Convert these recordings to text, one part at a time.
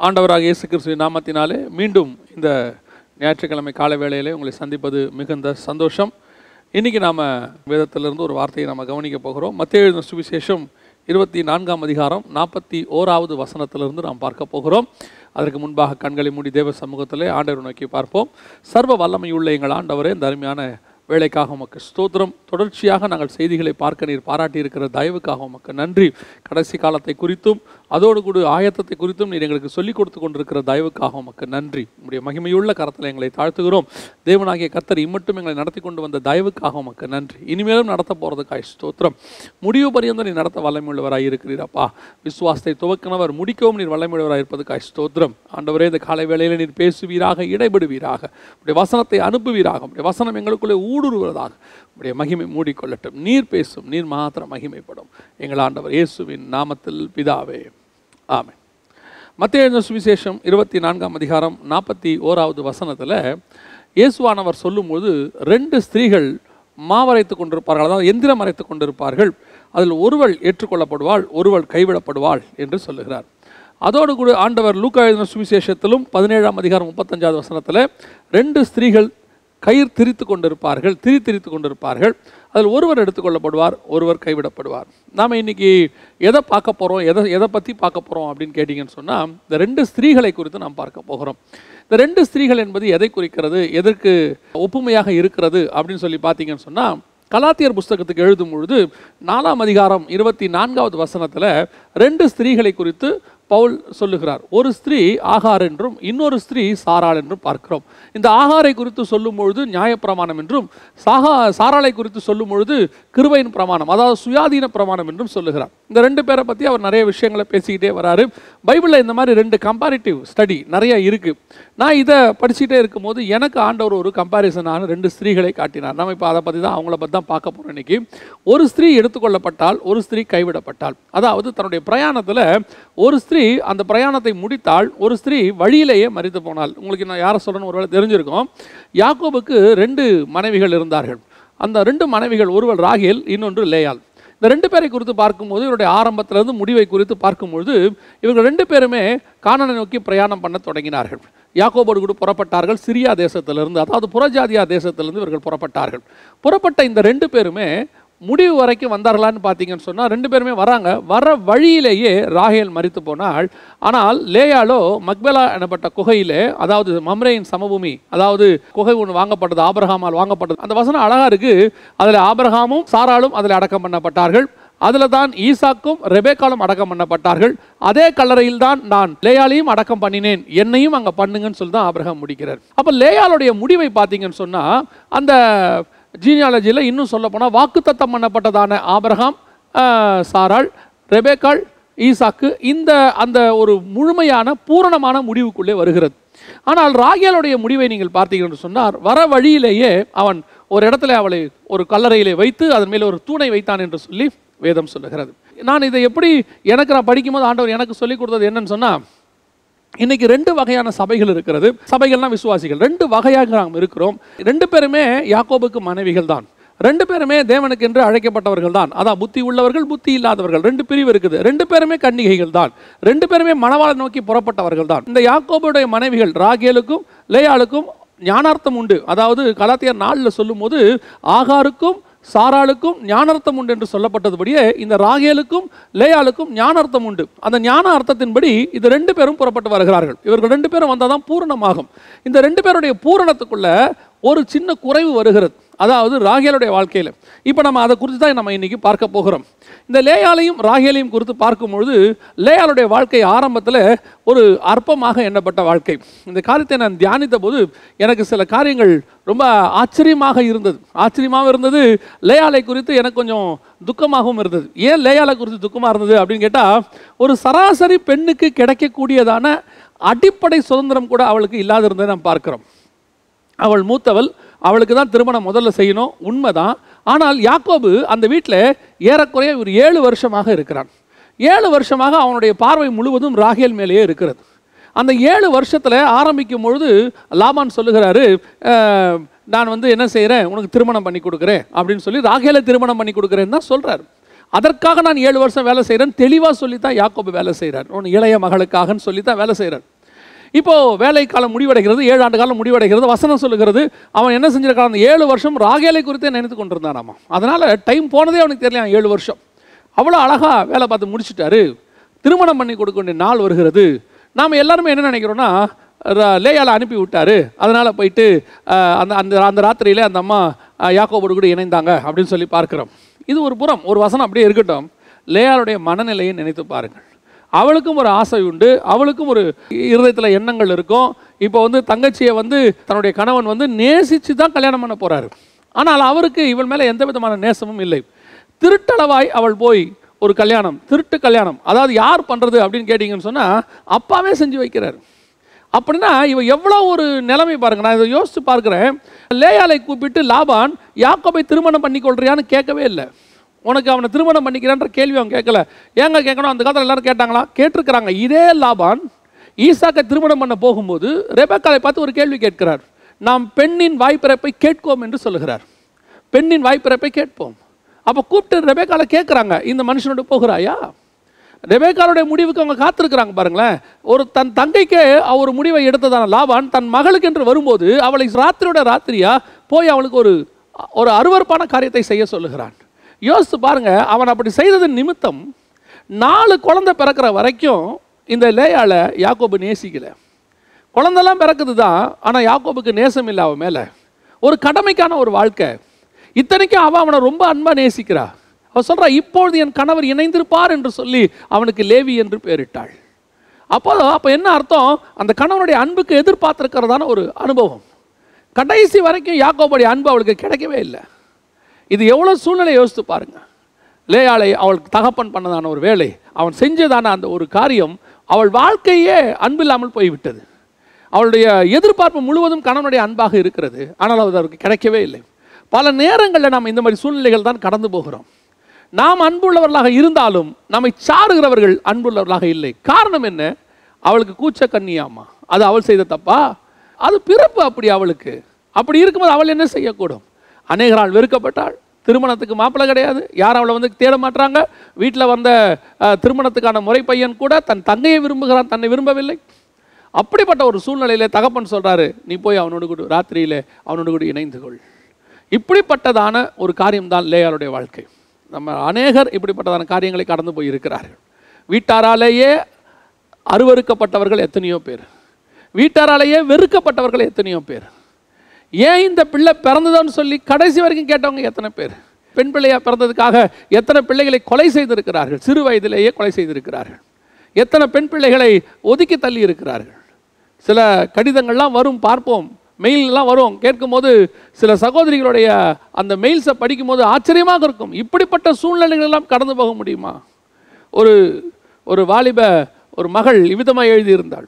ஆண்டவராக இயேசு கிறிஸ்துவின் நாமத்தினாலே மீண்டும் இந்த ஞாயிற்றுக்கிழமை காலை வேளையிலே உங்களை சந்திப்பது மிகுந்த சந்தோஷம் இன்னைக்கு நாம் வேதத்திலிருந்து ஒரு வார்த்தையை நாம் கவனிக்க போகிறோம் மத்திய எழுதின சுவிசேஷம் இருபத்தி நான்காம் அதிகாரம் நாற்பத்தி ஓராவது வசனத்திலிருந்து நாம் பார்க்க போகிறோம் அதற்கு முன்பாக கண்களை மூடி தேவ சமூகத்திலே ஆண்டவர் நோக்கி பார்ப்போம் சர்வ வல்லமையுள்ள எங்கள் ஆண்டவரே இந்த அருமையான வேலைக்காக உமக்கு ஸ்தோத்திரம் தொடர்ச்சியாக நாங்கள் செய்திகளை பார்க்க நீர் பாராட்டி இருக்கிற தயவுக்காக உமக்கு நன்றி கடைசி காலத்தை குறித்தும் அதோடு கூட ஆயத்தத்தை குறித்தும் நீர் எங்களுக்கு சொல்லிக் கொடுத்து கொண்டிருக்கிற தயவுக்காக உமக்கு நன்றி உடைய மகிமையுள்ள கரத்தில் எங்களை தாழ்த்துகிறோம் தேவனாகிய கர்த்தர் இம்மட்டும் எங்களை நடத்தி கொண்டு வந்த தயவுக்காக உமக்கு நன்றி இனிமேலும் நடத்த போகிறதுக்காய் ஸ்தோத்திரம் முடிவு பரியந்தம் நீ நடத்த வல்லமையுள்ளவராய் இருக்கிறீரப்பா விசுவாசத்தை துவக்கினவர் முடிக்கவும் நீர் வல்லமையுள்ளவராய் இருப்பதுக்காய் ஸ்தோத்திரம் ஆண்டவரே இந்த காலை வேளையில் நீர் பேசுவீராக இடைபடுவீராக உடைய வசனத்தை அனுப்புவீராக உடைய வசனம் எங்களுக்குள்ளே ஊடுருவதாக உடைய மகிமை மூடிக்கொள்ளட்டும் நீர் பேசும் நீர் மாத்திரம் மகிமைப்படும் எங்கள் ஆண்டவர் இயேசுவின் நாமத்தில் பிதாவே ஆமென் மத்திய எழுதின சுவிசேஷம் இருபத்தி நான்காம் அதிகாரம் நாற்பத்தி ஓராவது வசனத்தில் இயேசுவானவர் சொல்லும்போது ரெண்டு ஸ்திரீகள் மாவரைத்து கொண்டிருப்பார்கள் அதாவது எந்திரம் அரைத்து கொண்டிருப்பார்கள் அதில் ஒருவள் ஏற்றுக்கொள்ளப்படுவாள் ஒருவள் கைவிடப்படுவாள் என்று சொல்லுகிறார் அதோடு கூட ஆண்டவர் லூக்கா எழுதின சுவிசேஷத்திலும் பதினேழாம் அதிகாரம் முப்பத்தஞ்சாவது வசனத்தில் ரெண்டு ஸ்திரீகள் கயிறு திரித்து கொண்டிருப்பார்கள் திரி திரித்து கொண்டிருப்பார்கள் அதில் ஒருவர் எடுத்துக்கொள்ளப்படுவார் ஒருவர் கைவிடப்படுவார் நாம் இன்னைக்கு எதை பார்க்க போகிறோம் எதை எதை பற்றி பார்க்க போகிறோம் அப்படின்னு கேட்டிங்கன்னு சொன்னால் இந்த ரெண்டு ஸ்திரீகளை குறித்து நாம் பார்க்க போகிறோம் இந்த ரெண்டு ஸ்திரீகள் என்பது எதை குறிக்கிறது எதற்கு ஒப்புமையாக இருக்கிறது அப்படின்னு சொல்லி பார்த்தீங்கன்னு சொன்னால் கலாத்தியர் புஸ்தகத்துக்கு எழுதும் பொழுது நாலாம் அதிகாரம் இருபத்தி நான்காவது வசனத்தில் ரெண்டு ஸ்திரீகளை குறித்து பவுல் சொல்லுகிறார் ஒரு ஸ்திரீ ஆகார் என்றும் இன்னொரு ஸ்திரீ சாராள் என்றும் பார்க்கிறோம் இந்த ஆகாரை குறித்து சொல்லும் பொழுது நியாயப்பிரமாணம் என்றும் சாகா சாராளை குறித்து சொல்லும் பொழுது கிருபையின் பிரமாணம் அதாவது சுயாதீன பிரமாணம் என்றும் சொல்லுகிறார் இந்த ரெண்டு பேரை பற்றி அவர் நிறைய விஷயங்களை பேசிக்கிட்டே வராரு பைபிளில் இந்த மாதிரி ரெண்டு கம்பேரிட்டிவ் ஸ்டடி நிறைய இருக்குது நான் இதை படிச்சுட்டே இருக்கும்போது எனக்கு ஆண்டவர் ஒரு கம்பாரிசனான ரெண்டு ஸ்திரீகளை காட்டினார் நம்ம இப்போ அதை பற்றி தான் அவங்கள பற்றி தான் பார்க்க போகிறோம் இன்னைக்கு ஒரு ஸ்திரீ எடுத்துக்கொள்ளப்பட்டால் ஒரு ஸ்திரீ கைவிடப்பட்டாள் அதாவது தன்னுடைய பிரயாணத்தில் ஒரு ஸ்திரீ அந்த பிரயாணத்தை முடித்தால் ஒரு ஸ்திரீ வழியிலேயே மறித்து போனாள் உங்களுக்கு நான் யாரை சொல்கிறேன்னு ஒருவேளை தெரிஞ்சிருக்கோம் யாக்கோபுக்கு ரெண்டு மனைவிகள் இருந்தார்கள் அந்த ரெண்டு மனைவிகள் ஒருவள் ராகேல் இன்னொன்று லேயாள் இந்த ரெண்டு பேரை குறித்து பார்க்கும்போது இவருடைய ஆரம்பத்திலிருந்து முடிவை குறித்து பார்க்கும்பொழுது இவர்கள் ரெண்டு பேருமே கானனை நோக்கி பிரயாணம் பண்ண தொடங்கினார்கள் யாக்கோபோடு கூட புறப்பட்டார்கள் சிரியா தேசத்திலிருந்து அதாவது புறஜாதியா தேசத்திலிருந்து இவர்கள் புறப்பட்டார்கள் புறப்பட்ட இந்த ரெண்டு பேருமே முடிவு வரைக்கும் வந்தார்களான்னு பார்த்தீங்கன்னு சொன்னால் ரெண்டு பேருமே வராங்க வர வழியிலேயே ராகேல் மறித்து போனாள் ஆனால் லேயாலோ மக்பெலா எனப்பட்ட குகையிலே அதாவது மம்ரேயின் சமபூமி அதாவது குகை ஒன்று வாங்கப்பட்டது ஆபிரகாமால் வாங்கப்பட்டது அந்த வசனம் அழகா இருக்கு அதில் ஆபிரகாமும் சாராலும் அதில் அடக்கம் பண்ணப்பட்டார்கள் அதில் தான் ஈசாக்கும் ரெபேக்காலும் அடக்கம் பண்ணப்பட்டார்கள் அதே கல்லறையில் தான் நான் லேயாலையும் அடக்கம் பண்ணினேன் என்னையும் அங்கே பண்ணுங்கன்னு சொல்லி தான் ஆபிரகாம் முடிக்கிறார் அப்போ லேயாளுடைய முடிவை பார்த்தீங்கன்னு சொன்னால் அந்த ஜீனியாலஜியில் இன்னும் சொல்ல போனால் வாக்குத்தத்தம் பண்ணப்பட்டதான ஆபிரகாம் ஆஹ், சாராள் ரெபேக்காள் ஈசாக்கு இந்த அந்த ஒரு முழுமையான பூரணமான முடிவுக்குள்ளே வருகிறது ஆனால் ராகேலுடைய முடிவை நீங்கள் பார்த்தீங்கன்னு சொன்னார் வர வழியிலேயே அவன் ஒரு இடத்துல அவளை ஒரு கல்லறையிலே வைத்து அதன் மேலே ஒரு தூணை வைத்தான் என்று சொல்லி வேதம் சொல்லுகிறது நான் இதை எப்படி எனக்கு நான் படிக்கும்போது ஆண்டவர் எனக்கு சொல்லிக் கொடுத்தது என்னன்னு சொன்னால் இன்னைக்கு ரெண்டு வகையான சபைகள் இருக்கிறது சபைகள்னா விசுவாசிகள் ரெண்டு வகையாக நாம் இருக்கிறோம் ரெண்டு பேருமே யாக்கோபுக்கு மனைவிகள் தான் ரெண்டு பேருமே தேவனுக்கு என்று அழைக்கப்பட்டவர்கள் தான் அதான் புத்தி உள்ளவர்கள் புத்தி இல்லாதவர்கள் ரெண்டு பிரிவு இருக்குது ரெண்டு பேருமே கன்னிகைகள் தான் ரெண்டு பேருமே மணவாளை நோக்கி புறப்பட்டவர்கள் தான் இந்த யாக்கோபுடைய மனைவிகள் ராகேலுக்கும் லேயாளுக்கும் ஞானார்த்தம் உண்டு அதாவது கலாத்தியர் நாளில் சொல்லும்போது ஆகாருக்கும் சாராளுக்கும் ஞானார்த்தம் உண்டு என்று சொல்லப்பட்டதுபடியே இந்த ராகேலுக்கும் லேயாளுக்கும் ஞானார்த்தம் உண்டு அந்த ஞான அர்த்தத்தின்படி இது ரெண்டு பேரும் புறப்பட்டு வருகிறார்கள் இவர்கள் ரெண்டு பேரும் வந்தால் தான் பூரணமாகும் இந்த ரெண்டு பேருடைய பூரணத்துக்குள்ள ஒரு சின்ன குறைவு வருகிறது அதாவது ராகேலுடைய வாழ்க்கையில் இப்போ நம்ம அதை குறித்து தான் நம்ம இன்னைக்கு பார்க்க போகிறோம் இந்த லேயாலையும் ராகேலையும் குறித்து பார்க்கும்பொழுது லேயாளுடைய வாழ்க்கை ஆரம்பத்தில் ஒரு அற்பமாக எண்ணப்பட்ட வாழ்க்கை இந்த காரியத்தை நான் தியானித்த போது எனக்கு சில காரியங்கள் ரொம்ப ஆச்சரியமாக இருந்தது ஆச்சரியமாகவும் இருந்தது லேயாலை குறித்து எனக்கு கொஞ்சம் துக்கமாகவும் இருந்தது ஏன் லேயாலை குறித்து துக்கமாக இருந்தது அப்படின்னு கேட்டால் ஒரு சராசரி பெண்ணுக்கு கிடைக்கக்கூடியதான அடிப்படை சுதந்திரம் கூட அவளுக்கு இல்லாத இருந்ததை நாம் பார்க்கிறோம் அவள் மூத்தவள் அவளுக்கு தான் திருமணம் முதல்ல செய்யணும் உண்மைதான் ஆனால் யாக்கோபு அந்த வீட்டில் ஏறக்குறைய ஒரு ஏழு வருஷமாக இருக்கிறான் ஏழு வருஷமாக அவனுடைய பார்வை முழுவதும் ராகேல் மேலேயே இருக்கிறது அந்த ஏழு வருஷத்தில் ஆரம்பிக்கும் பொழுது லாபான் சொல்லுகிறாரு "அஹ், நான் வந்து என்ன செய்கிறேன் உனக்கு திருமணம் பண்ணி கொடுக்குறேன் அப்படின்னு சொல்லி ராகேலை திருமணம் பண்ணி கொடுக்குறேன்னு தான் சொல்கிறார் அதற்காக நான் ஏழு வருஷம் வேலை செய்கிறேன் தெளிவாக சொல்லி தான் யாக்கோபு வேலை செய்கிறார் உன் இளைய மகளுக்காகன்னு சொல்லி தான் வேலை செய்கிறார் இப்போ வேலை காலம் முடிவடைகிறது ஏழு ஆண்டு காலம் முடிவடைகிறது வசனம் சொல்லுகிறது அவன் என்ன செஞ்சிருக்கான் அந்த ஏழு வருஷம் ராகேலை குறித்தே நினைத்து கொண்டிருந்தானாமா அதனால டைம் போனதே அவனுக்கு தெரியல ஏழு வருஷம் அவ்வளோ அழகா வேலை பார்த்து முடிச்சிட்டாரு திருமணம் பண்ணி கொடுக்க வேண்டிய நாள் வருகிறது நாம் எல்லாருமே என்ன நினைக்கிறோம்னா ர- லேயால அனுப்பி விட்டாரு அதனால போயிட்டு அஹ், அந்த அந்த அந்த ராத்திரியில அந்த அம்மா அஹ், யாக்கோபோடு கூட இணைந்தாங்க அப்படின்னு சொல்லி பார்க்கிறோம் இது ஒரு புறம் ஒரு வசனம் அப்படியே இருக்கட்டும் லேயாளுடைய மனநிலையை நினைத்து பாருங்கள் அவளுக்கும் ஒரு ஆசை உண்டு அவளுக்கும் ஒரு இருதயத்தில் எண்ணங்கள் இருக்கும் இப்போ வந்து தங்கச்சியை வந்து தன்னுடைய கணவன் வந்து நேசித்து தான் கல்யாணம் பண்ண போறாரு ஆனால் அவருக்கு இவள் மேலே எந்த விதமான நேசமும் இல்லை திருட்டளவாய் அவள் போய் ஒரு கல்யாணம் திருட்டு கல்யாணம் அதாவது யார் பண்ணுறது அப்படின்னு கேட்டிங்கன்னு சொன்னால் அப்பாவே செஞ்சு வைக்கிறார் அப்படின்னா இவ எவ்வளோ ஒரு நிலைமை பாருங்க நான் இதை யோசித்து பார்க்குறேன் லேயாலை கூப்பிட்டு லாபான் யாக்கோபை திருமணம் பண்ணி கொள்றியான்னு கேட்கவே இல்லை உனக்கு அவனை திருமணம் பண்ணிக்கிறான்ற கேள்வி அவன் கேட்கல ஏங்க கேட்கணும் அந்த காலத்தில் எல்லாரும் கேட்டாங்களா கேட்டிருக்கிறாங்க இதே லாபான் ஈசாக்கை திருமணம் பண்ண போகும்போது ரெபக்காலை பார்த்து ஒரு கேள்வி கேட்கிறார் நாம் பெண்ணின் வாய்ப்பிறப்பை கேட்கோம் என்று சொல்லுகிறார் பெண்ணின் வாய்ப்பிறப்பை கேட்போம் அப்போ கூப்பிட்டு ரெபேக்கால கேட்குறாங்க இந்த மனுஷனோட போகிறாயா ரெபேக்காலுடைய முடிவுக்கு அவங்க காத்திருக்கிறாங்க பாருங்களேன் ஒரு தன் தங்கைக்கு அவ ஒரு முடிவை எடுத்ததான லாபான் தன் மகளுக்கு என்று வரும்போது அவளை ராத்திரியோட ராத்திரியா போய் அவளுக்கு ஒரு ஒரு அருவருப்பான காரியத்தை செய்ய சொல்லுகிறான் யோசித்து பாருங்க அவன் அப்படி செய்ததன் நிமித்தம் நாலு குழந்தை பிறக்கிற வரைக்கும் இந்த லேயால யாக்கோபு நேசிக்கல குழந்தெல்லாம் பிறக்குது தான் ஆனால் யாக்கோபுக்கு நேசம் இல்லை அவன் மேலே ஒரு கடமைக்கான ஒரு வாழ்க்கை இத்தனைக்கும் அவன் அவனை ரொம்ப அன்பாக நேசிக்கிறா அவன் சொல்றா இப்பொழுது என் கணவர் இணைந்திருப்பார் என்று சொல்லி அவனுக்கு லேவி என்று பெயரிட்டாள் அப்போ அப்போ என்ன அர்த்தம் அந்த கணவனுடைய அன்புக்கு எதிர்பார்த்திருக்கிறதான ஒரு அனுபவம் கடைசி வரைக்கும் யாக்கோபுடைய அன்பு அவளுக்கு கிடைக்கவே இல்லை இது எவ்வளோ சூழ்நிலை யோசித்து பாருங்க லேயாளை அவளுக்கு தகப்பன் பண்ணதான ஒரு வேலை அவன் செஞ்சதான அந்த ஒரு காரியம் அவள் வாழ்க்கையே அன்பில்லாமல் போய்விட்டது அவளுடைய எதிர்பார்ப்பு முழுவதும் கணவனுடைய அன்பாக இருக்கிறது ஆனால் அது அவருக்கு கிடைக்கவே இல்லை பல நேரங்களில் நாம் இந்த மாதிரி சூழ்நிலைகள் தான் கடந்து போகிறோம் நாம் அன்புள்ளவர்களாக இருந்தாலும் நம்மை சாருகிறவர்கள் அன்புள்ளவர்களாக இல்லை காரணம் என்ன அவளுக்கு கூச்ச கண்ணியாமா அது அவள் செய்த தப்பா அது பிறப்பு அப்படி அவளுக்கு அப்படி இருக்கும்போது அவள் என்ன செய்யக்கூடும் அநேகரால் வெறுக்கப்பட்டாள் திருமணத்துக்கு மாப்பிள்ளை கிடையாது யாரும் அவளை வந்து தேட மாட்டாங்க வீட்டில் வந்த அஹ், திருமணத்துக்கான முறை பையன் கூட தன் தங்கையை விரும்புகிறான் தன்னை விரும்பவில்லை அப்படிப்பட்ட ஒரு சூழ்நிலையில தகப்பன் சொல்றாரு நீ போய் அவனோடு கூட ராத்திரியில அவனோடு கூட இணைந்து கொள் இப்படிப்பட்டதான ஒரு காரியம்தான் லேயாருடைய வாழ்க்கை நம்ம அநேகர் இப்படிப்பட்டதான காரியங்களை கடந்து போய் இருக்கிறார்கள் வீட்டாராலேயே அருவருக்கப்பட்டவர்கள் எத்தனையோ பேர் வீட்டாராலேயே வெறுக்கப்பட்டவர்கள் எத்தனையோ பேர் ஏன் இந்த பிள்ளை பிறந்ததுன்னு சொல்லி கடைசி வரைக்கும் கேட்டவங்க எத்தனை பேர் பெண் பிள்ளையா பிறந்ததுக்காக எத்தனை பிள்ளைகளை கொலை செய்திருக்கிறார்கள் சிறு வயதிலேயே கொலை செய்திருக்கிறார்கள் எத்தனை பெண் பிள்ளைகளை ஒதுக்கி தள்ளி இருக்கிறார்கள் சில கடிதங்கள்லாம் வரும் பார்ப்போம் மெயிலெலாம் வரும் கேட்கும்போது சில சகோதரிகளுடைய அந்த மெயில்ஸை படிக்கும்போது ஆச்சரியமாக இருக்கும் இப்படிப்பட்ட சூழ்நிலைகள் எல்லாம் கடந்து போக முடியுமா ஒரு ஒரு வாலிப ஒரு மகள் இவ்விதமாக எழுதியிருந்தாள்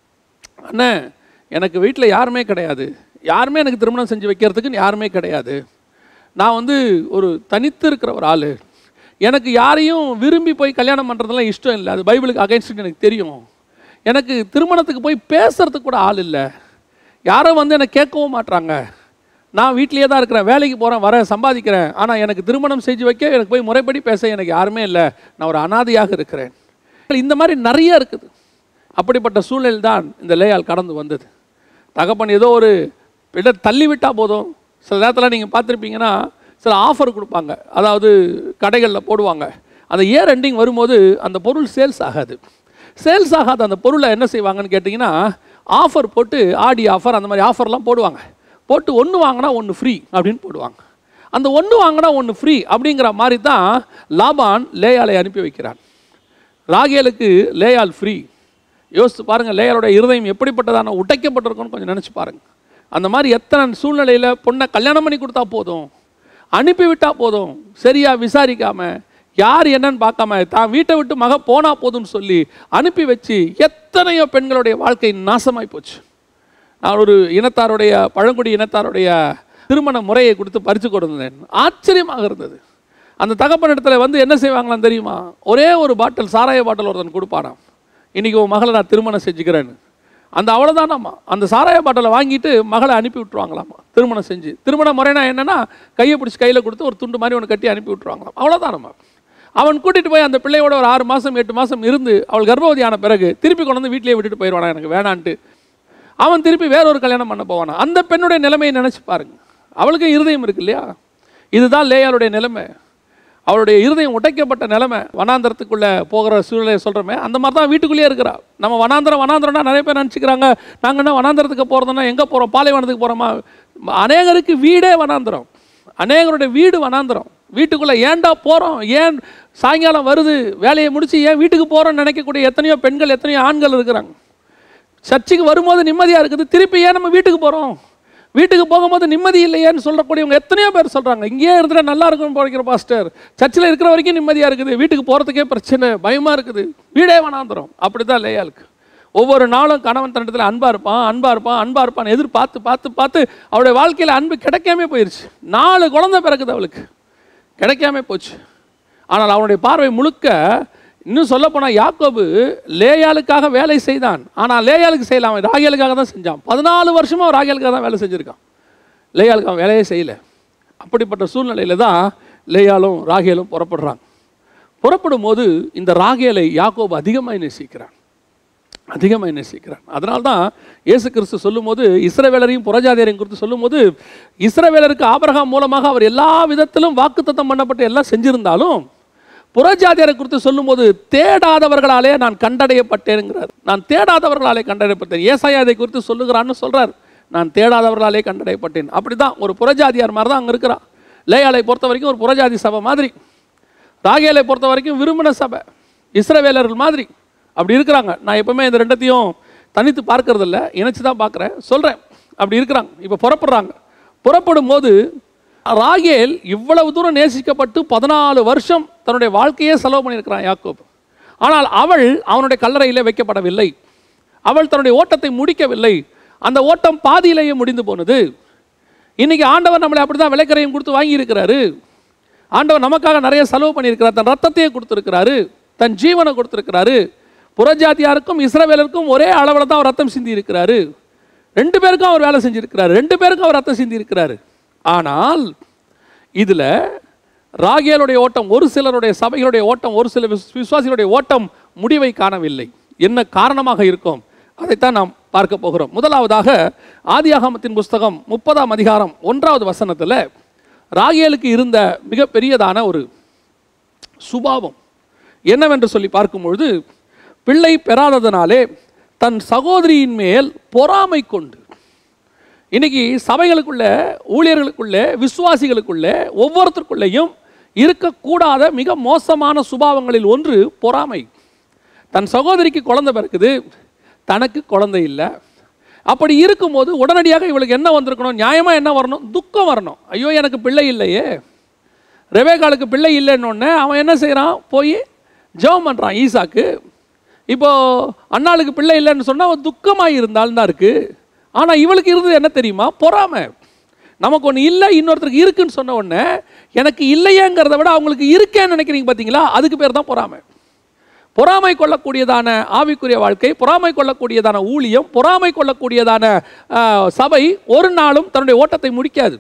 அண்ணே எனக்கு வீட்டில் யாருமே கிடையாது யாருமே எனக்கு திருமணம் செஞ்சு வைக்கிறதுக்கு யாருமே கிடையாது நான் வந்து ஒரு தனித்து இருக்கிற ஒரு ஆள் எனக்கு யாரையும் விரும்பி போய் கல்யாணம் பண்ணுறதுலாம் இஷ்டம் இல்லை அது பைபிளுக்கு அகைன்ஸ்ட் எனக்கு தெரியும் எனக்கு திருமணத்துக்கு போய் பேசுறதுக்கு கூட ஆள் இல்லை யாரும் வந்து என்னை கேட்கவும் மாட்றாங்க நான் வீட்டிலேயே தான் இருக்கிறேன் வேலைக்கு போகிறேன் வரேன் சம்பாதிக்கிறேன் ஆனால் எனக்கு திருமணம் செஞ்சு வைக்க எனக்கு போய் முறைப்படி பேச எனக்கு யாருமே இல்லை நான் ஒரு அனாதையாக இருக்கிறேன் இந்த மாதிரி நிறைய இருக்குது அப்படிப்பட்ட சூழ்நிலை தான் இந்த லேயால் கடந்து வந்தது தகப்பன் ஏதோ ஒரு விட தள்ளி விட்டால் போதும் சில நேரத்தில் நீங்கள் பார்த்துருப்பீங்கன்னா சில ஆஃபர் கொடுப்பாங்க அதாவது கடைகளில் போடுவாங்க அந்த இயர் எண்டிங் வரும்போது அந்த பொருள் சேல்ஸ் ஆகாது சேல்ஸ் ஆகாத அந்த பொருளை என்ன செய்வாங்கன்னு கேட்டிங்கன்னா ஆஃபர் போட்டு ஆடி ஆஃபர் அந்த மாதிரி ஆஃபர்லாம் போடுவாங்க போட்டு ஒன்று வாங்கினா ஒன்று ஃப்ரீ அப்படின்னு போடுவாங்க அந்த ஒன்று வாங்கினா ஒன்று ஃப்ரீ அப்படிங்கிற மாதிரி தான் லாபான் லேயாலை அனுப்பி வைக்கிறான் ராகேலுக்கு லேயால் ஃப்ரீ யோசித்து பாருங்கள் லேயாலோட இருதயம் எப்படிப்பட்டதான உடைக்கப்பட்டிருக்கும்னு கொஞ்சம் நினச்சி பாருங்கள் அந்த மாதிரி எத்தனை சூழ்நிலையில் பொண்ணை கல்யாணம் பண்ணி கொடுத்தா போதும் அனுப்பி விட்டா போதும் சரியா விசாரிக்காம யார் என்னன்னு பார்க்காம தான் வீட்டை விட்டு மக போனா போதும்னு சொல்லி அனுப்பி வச்சு எத்தனையோ பெண்களுடைய வாழ்க்கை நாசமாய் போச்சு நான் ஒரு இனத்தாருடைய பழங்குடி இனத்தாருடைய திருமண முறையை கொடுத்து பறித்து கொடுத்தேன் ஆச்சரியமாக இருந்தது அந்த தகப்பன் இடத்துல வந்து என்ன செய்வாங்களாம் தெரியுமா ஒரே ஒரு பாட்டில் சாராய பாட்டில் ஒருத்தன் கொடுப்பானாம் இன்னைக்கு உன் மகளை நான் திருமணம் செஞ்சுக்கிறேன்னு அந்த அவ்வளோதானாம்மா அந்த சாராய பாட்டிலை வாங்கிட்டு மகளை அனுப்பி விட்ருவாங்களாம்மா திருமணம் செஞ்சு திருமண முறைனா என்னன்னா கையை பிடிச்சி கையில் கொடுத்து ஒரு துண்டு மாதிரி ஒன்று கட்டி அனுப்பி விட்ருவாங்களாம் அவ்வளோதானம்மா அவன் கூட்டிட்டு போய் அந்த பிள்ளையோட ஒரு ஆறு மாதம் எட்டு மாதம் இருந்து அவள் கர்ப்பவதி ஆன பிறகு திருப்பி கொண்டு வந்து வீட்டிலேயே விட்டுட்டு போயிடுவானா எனக்கு வேணான்ட்டு அவன் திருப்பி வேறொரு கல்யாணம் பண்ண போவானா அந்த பெண்ணுடைய நிலைமையை நினைச்சு பாருங்க அவளுக்கு இருதயம் இருக்கு இல்லையா இதுதான் லேயாளுடைய நிலைமை அவளுடைய இருதயம் உடைக்கப்பட்ட நிலைமை வனாந்தரத்துக்குள்ளே போகிற சூழ்நிலையை சொல்கிறோமே அந்த மாதிரி தான் வீட்டுக்குள்ளேயே இருக்கிறா நம்ம வனாந்தரம் வனாந்தரம்னா நிறைய பேர் நினச்சிக்கிறாங்க நாங்கள் என்ன வனாந்தரத்துக்கு போகிறதுனா எங்கே போகிறோம் பாலைவனத்துக்கு போகிறோமா அநேகருக்கு வீடே வனாந்தரம் அநேகருடைய வீடு வனாந்தரம் வீட்டுக்குள்ளே ஏன்டா போகிறோம் ஏன் சாயங்காலம் வருது வேலையை முடிச்சு ஏன் வீட்டுக்கு போகிறோம்னு நினைக்கக்கூடிய எத்தனையோ பெண்கள் எத்தனையோ ஆண்கள் இருக்கிறாங்க சர்ச்சுக்கு வரும்போது நிம்மதியாக இருக்குது திருப்பி ஏன் நம்ம வீட்டுக்கு போகிறோம் வீட்டுக்கு போகும்போது நிம்மதி இல்லையேன்னு சொல்லக்கூடியவங்க எத்தனையோ பேர் சொல்கிறாங்க இங்கேயே இருந்துட்டு நல்லா இருக்கும்னு போகிற பாஸ்டர் சர்ச்சில் இருக்கிற வரைக்கும் நிம்மதியாக இருக்குது வீட்டுக்கு போகிறதுக்கே பிரச்சனை பயமாக இருக்குது வீடே வனாந்துரும் அப்படி தான் லேயாளுக்கு ஒவ்வொரு நாளும் கணவன் தண்டத்தில் அன்பாக இருப்பான் அன்பாக இருப்பான் அன்பாக இருப்பான் எதிர்பார்த்து பார்த்து பார்த்து அவளுடைய வாழ்க்கையில் அன்பு கிடைக்காம போயிடுச்சு நாலு குழந்தை பிறக்குது அவளுக்கு கிடைக்காம போச்சு ஆனால் அவனுடைய பார்வை முழுக்க இன்னும் சொல்லப்போனால் யாக்கோபு லேயாளுக்காக வேலை செய்தான் ஆனால் லேயாளுக்கு செய்யலாம் அவன் ராகேலுக்காக தான் செஞ்சான் பதினாலு வருஷமாக அவன் ராகேலுக்காக தான் வேலை செஞ்சுருக்கான் லேயாளுக்கு அவன் வேலையே செய்யலை அப்படிப்பட்ட சூழ்நிலையில் தான் லேயாலும் ராகேலும் புறப்படுறாங்க புறப்படும் போது இந்த ராகேலை யாக்கோபு அதிகமாக நேசிக்கிறான் அதிகமாக நேசிக்கிறான் அதனால தான் இயேசு கிறிஸ்து சொல்லும்போது இஸ்ரவேலரையும் புறஜாதியரையும் குறித்து சொல்லும்போது இஸ்ரவேலருக்கு ஆபிரகாம் மூலமாக அவர் எல்லா விதத்திலும் வாக்குத்தத்தம் பண்ணப்பட்டு எல்லாம் செஞ்சிருந்தாலும் புறஜாதியரை குறித்து சொல்லும்போது தேடாதவர்களாலே நான் கண்டடையப்பட்டேனுங்கிறார் நான் தேடாதவர்களாலே கண்டடையப்பட்டேன் ஏசாயா இதை குறித்து சொல்லுகிறான்னு சொல்றார் நான் தேடாதவர்களாலே கண்டடையப்பட்டேன் அப்படிதான் ஒரு புறஜாதியார் மாதிரி தான் அங்கே இருக்கிறான் லேயாலை பொறுத்த வரைக்கும் ஒரு புறஜாதி சபை மாதிரி ராகேலை பொறுத்த வரைக்கும் விரும்பின சபை இஸ்ரவேலர்கள் மாதிரி அப்படி இருக்கிறாங்க நான் எப்பவுமே இந்த ரெண்டத்தையும் தனித்து பார்க்கறது இல்ல இணைச்சு தான் பார்க்குறேன் சொல்கிறேன் அப்படி இருக்கிறாங்க இப்போ புறப்படுறாங்க புறப்படும் போது ராகேல் இவ்வளவு தூரம் நேசிக்கப்பட்டு பதினாலு வருஷம் தன்னுடைய வாழ்க்கையே செலவு பண்ணியிருக்கிறான் யாக்கோப் ஆனால் அவள் அவனுடைய கல்லறையிலே வைக்கப்படவில்லை அவள் தன்னுடைய ஓட்டத்தை முடிக்கவில்லை அந்த ஓட்டம் பாதியிலேயே முடிந்து போனது இன்னைக்கு ஆண்டவர் நம்மளை அப்படி தான் விலைக்கரையும் கொடுத்து வாங்கியிருக்கிறாரு ஆண்டவர் நமக்காக நிறைய செலவு பண்ணியிருக்கிறார் தன் ரத்தத்தையே கொடுத்துருக்கிறாரு தன் ஜீவனை கொடுத்துருக்கிறாரு புறஜாதியாருக்கும் இஸ்ரவேலருக்கும் ஒரே அளவில் தான் அவர் ரத்தம் சிந்தி இருக்கிறாரு ரெண்டு பேருக்கும் அவர் வேலை செஞ்சிருக்கிறாரு ரெண்டு பேருக்கும் அவர் ரத்தம் சிந்தி இருக்கிறாரு ஆனால் இதில் ராகேலுடைய ஓட்டம் ஒரு சிலருடைய சபைகளுடைய ஓட்டம் ஒரு சில விஸ்- விசுவாசிகளுடைய ஓட்டம் முடிவை காணவில்லை என்ன காரணமாக இருக்கும் அதைத்தான் நாம் பார்க்க போகிறோம் முதலாவதாக ஆதியாகமத்தின் புஸ்தகம் முப்பதாம் அதிகாரம் ஒன்றாவது வசனத்தில் ராகேலுக்கு இருந்த மிகப்பெரியதான ஒரு சுபாவம் என்னவென்று சொல்லி பார்க்கும்பொழுது பிள்ளை பெறாததனாலே தன் சகோதரியின் மேல் பொறாமை கொண்டு இன்னைக்கு சபைகளுக்குள்ள ஊழியர்களுக்குள்ள விசுவாசிகளுக்குள்ள ஒவ்வொருத்தருக்குள்ளேயும் இருக்கக்கூடாத மிக மோசமான சுபாவங்களில் ஒன்று பொறாமை தன் சகோதரிக்கு குழந்தை பிறக்குது தனக்கு குழந்தை இல்லை அப்படி இருக்கும்போது உடனடியாக இவளுக்கு என்ன வந்திருக்கணும் நியாயமாக என்ன வரணும் துக்கம் வரணும் ஐயோ எனக்கு பிள்ளை இல்லையே ரெபேக்காளுக்கு பிள்ளை இல்லைன்னொடனே அவன் என்ன செய்கிறான் போய் ஜெபம் பண்ணுறான் ஈசாக்கு இப்போ அண்ணாளுக்கு பிள்ளை இல்லைன்னு சொன்னால் அவன் துக்கமாக இருந்தாலும் தான் இருக்குது ஆனால் இவளுக்கு இருந்தது என்ன தெரியுமா பொறாமை நமக்கு ஒன்று இல்லை இன்னொருத்தருக்கு இருக்குன்னு சொன்ன உடனே எனக்கு இல்லையேங்கிறத விட அவங்களுக்கு இருக்கேன்னு நினைக்கிறீங்க பார்த்தீங்களா அதுக்கு பேர் தான் பொறாமை பொறாமை கொள்ளக்கூடியதான ஆவிக்குரிய வாழ்க்கை பொறாமை கொள்ளக்கூடியதான ஊழியம் பொறாமை கொள்ளக்கூடியதான ஆஹ், சபை ஒரு நாளும் தன்னுடைய ஓட்டத்தை முடிக்காது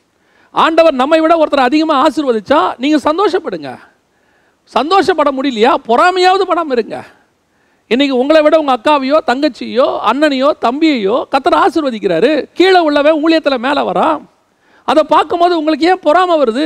ஆண்டவர் நம்மை விட ஒருத்தர் அதிகமாக ஆசீர்வதிச்சா நீங்கள் சந்தோஷப்படுங்க சந்தோஷப்பட முடியலையா பொறாமையாவது படாம இருங்க இன்னைக்கு உங்களை விட உங்கள் அக்காவையோ தங்கச்சியோ அண்ணனையோ தம்பியையோ கத்தர் ஆசீர்வதிக்கிறாரு கீழே உள்ளவன் ஊழியத்தில் மேலே வரான் அதை பார்க்கும்போது உங்களுக்கு ஏன் பொறாமை வருது